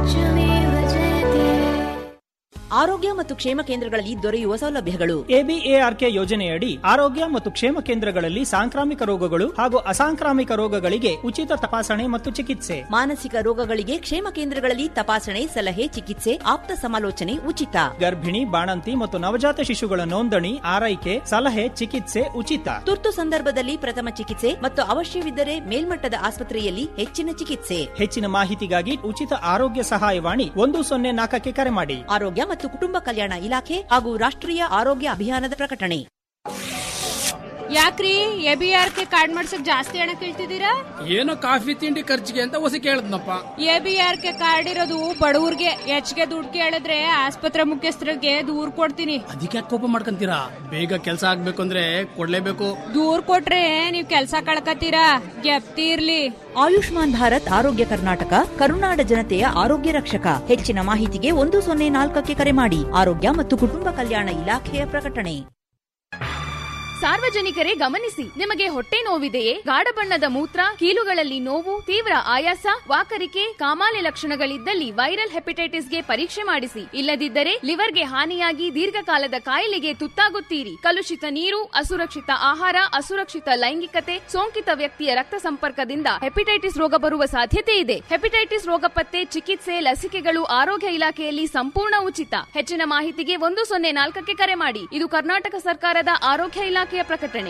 ಆರೋಗ್ಯ ಮತ್ತು ಕ್ಷೇಮ ಕೇಂದ್ರಗಳಲ್ಲಿ ದೊರೆಯುವ ಸೌಲಭ್ಯಗಳು
ಎಬಿಎಆರ್ಕೆ ಯೋಜನೆಯಡಿ ಆರೋಗ್ಯ ಮತ್ತು ಕ್ಷೇಮ ಕೇಂದ್ರಗಳಲ್ಲಿ ಸಾಂಕ್ರಾಮಿಕ ರೋಗಗಳು ಹಾಗೂ ಅಸಾಂಕ್ರಾಮಿಕ ರೋಗಗಳಿಗೆ ಉಚಿತ ತಪಾಸಣೆ ಮತ್ತು ಚಿಕಿತ್ಸೆ
ಮಾನಸಿಕ ರೋಗಗಳಿಗೆ ಕ್ಷೇಮ ಕೇಂದ್ರಗಳಲ್ಲಿ ತಪಾಸಣೆ ಸಲಹೆ ಚಿಕಿತ್ಸೆ ಆಪ್ತ ಸಮಾಲೋಚನೆ ಉಚಿತ
ಗರ್ಭಿಣಿ ಬಾಣಂತಿ ಮತ್ತು ನವಜಾತ ಶಿಶುಗಳ ನೋಂದಣಿ ಆರೈಕೆ ಸಲಹೆ ಚಿಕಿತ್ಸೆ ಉಚಿತ
ತುರ್ತು ಸಂದರ್ಭದಲ್ಲಿ ಪ್ರಥಮ ಚಿಕಿತ್ಸೆ ಮತ್ತು ಅವಶ್ಯವಿದ್ದರೆ ಮೇಲ್ಮಟ್ಟದ ಆಸ್ಪತ್ರೆಯಲ್ಲಿ ಹೆಚ್ಚಿನ ಚಿಕಿತ್ಸೆ
ಹೆಚ್ಚಿನ ಮಾಹಿತಿಗಾಗಿ ಉಚಿತ ಆರೋಗ್ಯ ಸಹಾಯವಾಣಿ ಒಂದು ಸೊನ್ನೆ ನಾಲ್ಕಕ್ಕೆ ಕರೆ ಮಾಡಿ
ಆರೋಗ್ಯ ಮತ್ತು ಕುಟುಂಬ ಕಲ್ಯಾಣ ಇಲಾಖೆ ಹಾಗೂ ರಾಷ್ಟ್ರೀಯ ಆರೋಗ್ಯ ಅಭಿಯಾನದ ಪ್ರಕಟಣೆ
ಯಾಕ್ರಿ ಎಬಿಆರ್ಕೆ ಕಾರ್ಡ್ ಮಾಡ್ಸಕ್ ಜಾಸ್ತಿ ಹಣ ಕೇಳ್ತಿದ್ದೀರಾ
ಏನೋ ಕಾಫಿ ತಿಂಡಿ ಖರ್ಚಿಗೆ ಅಂತ ಹೊಸ ಕೇಳದ್ನಪ್ಪ
ಎಬಿಆರ್ಕೆ ಕಾರ್ಡ್ ಇರೋದು ಬಡವ್ರಿಗೆ ಹೆಚ್ಚಿಗೆ ದುಡ್ಡು ಕೇಳಿದ್ರೆ ಆಸ್ಪತ್ರೆ ಮುಖ್ಯಸ್ಥರಿಗೆ ದೂರ್ ಕೊಡ್ತೀನಿ
ಅದಕ್ಕೆ ಕೋಪ ಮಾಡ್ಕೊಂತೀರಾ ಬೇಗ ಕೆಲಸ ಆಗ್ಬೇಕು ಅಂದ್ರೆ ಕೊಡ್ಲೇಬೇಕು
ದೂರ್ ಕೊಟ್ರೆ ನೀವ್ ಕೆಲ್ಸ ಕಳ್ಕತ್ತೀರಾ ಗೆಪ್ತಿ ಇರ್ಲಿ
ಆಯುಷ್ಮಾನ್ ಭಾರತ್ ಆರೋಗ್ಯ ಕರ್ನಾಟಕ ಕರುನಾಡ ಜನತೆಯ ಆರೋಗ್ಯ ರಕ್ಷಕ ಹೆಚ್ಚಿನ ಮಾಹಿತಿಗೆ ಒಂದು ಸೊನ್ನೆ ನಾಲ್ಕಕ್ಕೆ ಕರೆ ಮಾಡಿ ಆರೋಗ್ಯ ಮತ್ತು ಕುಟುಂಬ ಕಲ್ಯಾಣ ಇಲಾಖೆಯ ಪ್ರಕಟಣೆ
ಸಾರ್ವಜನಿಕರೇ ಗಮನಿಸಿ ನಿಮಗೆ ಹೊಟ್ಟೆ ನೋವಿದೆಯೇ ಗಾಢ ಬಣ್ಣದ ಮೂತ್ರ ಕೀಲುಗಳಲ್ಲಿ ನೋವು ತೀವ್ರ ಆಯಾಸ ವಾಕರಿಕೆ ಕಾಮಾಲೆ ಲಕ್ಷಣಗಳಿದ್ದಲ್ಲಿ ವೈರಲ್ ಹೆಪಟೈಟಿಸ್ಗೆ ಪರೀಕ್ಷೆ ಮಾಡಿಸಿ ಇಲ್ಲದಿದ್ದರೆ ಲಿವರ್ಗೆ ಹಾನಿಯಾಗಿ ದೀರ್ಘಕಾಲದ ಕಾಯಿಲೆಗೆ ತುತ್ತಾಗುತ್ತೀರಿ ಕಲುಷಿತ ನೀರು ಅಸುರಕ್ಷಿತ ಆಹಾರ ಅಸುರಕ್ಷಿತ ಲೈಂಗಿಕತೆ ಸೋಂಕಿತ ವ್ಯಕ್ತಿಯ ರಕ್ತ ಸಂಪರ್ಕದಿಂದ ಹೆಪಟೈಟಿಸ್ ರೋಗ ಬರುವ ಸಾಧ್ಯತೆ ಇದೆ ಹೆಪಟೈಟಿಸ್ ರೋಗ ಪತ್ತೆ ಚಿಕಿತ್ಸೆ ಲಸಿಕೆಗಳು ಆರೋಗ್ಯ ಇಲಾಖೆಯಲ್ಲಿ ಸಂಪೂರ್ಣ ಉಚಿತ ಹೆಚ್ಚಿನ ಮಾಹಿತಿಗೆ ಒಂದು ಸೊನ್ನೆ ನಾಲ್ಕಕ್ಕೆ ಕರೆ ಮಾಡಿ ಇದು ಕರ್ನಾಟಕ ಸರ್ಕಾರದ ಆರೋಗ್ಯ ಇಲಾಖೆಯ ಪ್ರಕಟಣೆ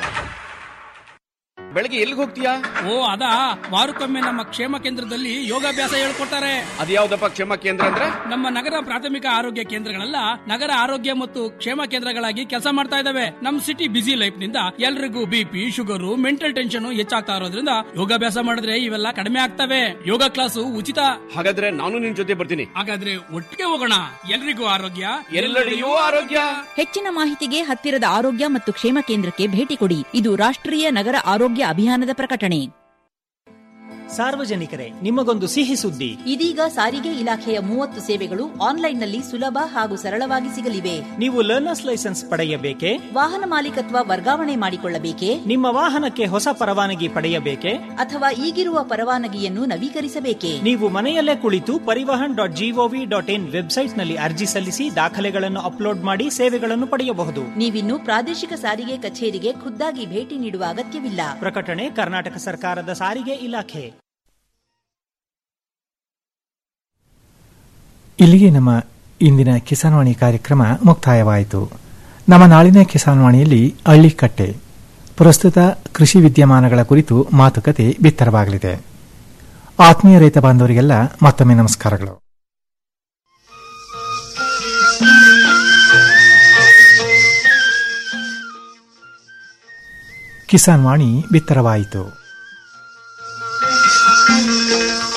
ಬೆಳಗ್ಗೆ ಎಲ್ಲಿಗೆ ಹೋಗ್ತೀಯಾ
ಓ ಅದಾ ವಾರಕ್ಕೊಮ್ಮೆ ನಮ್ಮ ಕ್ಷೇಮ ಕೇಂದ್ರದಲ್ಲಿ ಯೋಗಾಭ್ಯಾಸ ಹೇಳ್ಕೊಡ್ತಾರೆ
ಅದ್ಯಾವ್ದಪ್ಪ ಕ್ಷೇಮ ಕೇಂದ್ರ ಅಂದ್ರೆ
ನಮ್ಮ ನಗರ ಪ್ರಾಥಮಿಕ ಆರೋಗ್ಯ ಕೇಂದ್ರಗಳೆಲ್ಲ ನಗರ ಆರೋಗ್ಯ ಮತ್ತು ಕ್ಷೇಮ ಕೇಂದ್ರಗಳಾಗಿ ಕೆಲಸ ಮಾಡ್ತಾ ಇದಾವೆ ನಮ್ ಸಿಟಿ ಬಿಸಿ ಲೈಫ್ ನಿಂದ ಎಲ್ರಿಗೂ ಬಿಪಿ ಶುಗರ್ ಮೆಂಟಲ್ ಟೆನ್ಷನ್ ಹೆಚ್ಚಾಗ್ತಾ ಇರೋದ್ರಿಂದ ಯೋಗಾಭ್ಯಾಸ ಮಾಡಿದ್ರೆ ಇವೆಲ್ಲ ಕಡಿಮೆ ಆಗ್ತವೆ ಯೋಗ ಕ್ಲಾಸು ಉಚಿತ
ಹಾಗಾದ್ರೆ ನಾನು ನಿನ್ ಜೊತೆ ಬರ್ತೀನಿ
ಹಾಗಾದ್ರೆ ಒಟ್ಟಿಗೆ ಹೋಗೋಣ ಎಲ್ರಿಗೂ ಆರೋಗ್ಯ
ಎಲ್ಲೆಡೆಯೂ ಆರೋಗ್ಯ
ಹೆಚ್ಚಿನ ಮಾಹಿತಿಗೆ ಹತ್ತಿರದ ಆರೋಗ್ಯ ಮತ್ತು ಕ್ಷೇಮ ಕೇಂದ್ರಕ್ಕೆ ಭೇಟಿ ಕೊಡಿ ಇದು ರಾಷ್ಟ್ರೀಯ ನಗರ ಆರೋಗ್ಯ ಅಭಿಯಾನದ ಪ್ರಕಟಣೆ
ಸಾರ್ವಜನಿಕರೇ ನಿಮಗೊಂದು ಸಿಹಿ ಸುದ್ದಿ
ಇದೀಗ ಸಾರಿಗೆ ಇಲಾಖೆಯ ಮೂವತ್ತು ಸೇವೆಗಳು ಆನ್ಲೈನ್ನಲ್ಲಿ ಸುಲಭ ಹಾಗೂ ಸರಳವಾಗಿ ಸಿಗಲಿವೆ
ನೀವು ಲರ್ನರ್ಸ್ ಲೈಸೆನ್ಸ್ ಪಡೆಯಬೇಕೆ
ವಾಹನ ಮಾಲೀಕತ್ವ ವರ್ಗಾವಣೆ ಮಾಡಿಕೊಳ್ಳಬೇಕೆ
ನಿಮ್ಮ ವಾಹನಕ್ಕೆ ಹೊಸ ಪರವಾನಗಿ ಪಡೆಯಬೇಕೆ
ಅಥವಾ ಈಗಿರುವ ಪರವಾನಗಿಯನ್ನು ನವೀಕರಿಸಬೇಕೆ
ನೀವು ಮನೆಯಲ್ಲೇ ಕುಳಿತು Parivahan dot gov dot in ವೆಬ್ಸೈಟ್ನಲ್ಲಿ ಅರ್ಜಿ ಸಲ್ಲಿಸಿ ದಾಖಲೆಗಳನ್ನು ಅಪ್ಲೋಡ್ ಮಾಡಿ ಸೇವೆಗಳನ್ನು ಪಡೆಯಬಹುದು
ನೀವಿನ್ನು ಪ್ರಾದೇಶಿಕ ಸಾರಿಗೆ ಕಚೇರಿಗೆ ಖುದ್ದಾಗಿ ಭೇಟಿ ನೀಡುವ ಅಗತ್ಯವಿಲ್ಲ
ಪ್ರಕಟಣೆ ಕರ್ನಾಟಕ ಸರ್ಕಾರದ ಸಾರಿಗೆ ಇಲಾಖೆ
ಇಲ್ಲಿಗೆ ನಮ್ಮ ಇಂದಿನ ಕಿಸಾನ್ವಾಣಿ ಕಾರ್ಯಕ್ರಮ ಮುಕ್ತಾಯವಾಯಿತು ನಮ್ಮ ನಾಳಿನ ಕಿಸಾನ್ವಾಣಿಯಲ್ಲಿ ಹಳ್ಳಿಕಟ್ಟೆ ಪ್ರಸ್ತುತ ಕೃಷಿ ವಿದ್ಯಮಾನಗಳ ಕುರಿತು ಮಾತುಕತೆ ಬಿತ್ತರವಾಗಲಿದೆ ಆತ್ಮೀಯ ರೈತ ಬಾಂಧವರಿಗೆಲ್ಲ ಮತ್ತೊಮ್ಮೆ ನಮಸ್ಕಾರಗಳು ಕಿಸಾನ್ ವಾಣಿ ಬಿತ್ತರವಾಯಿತು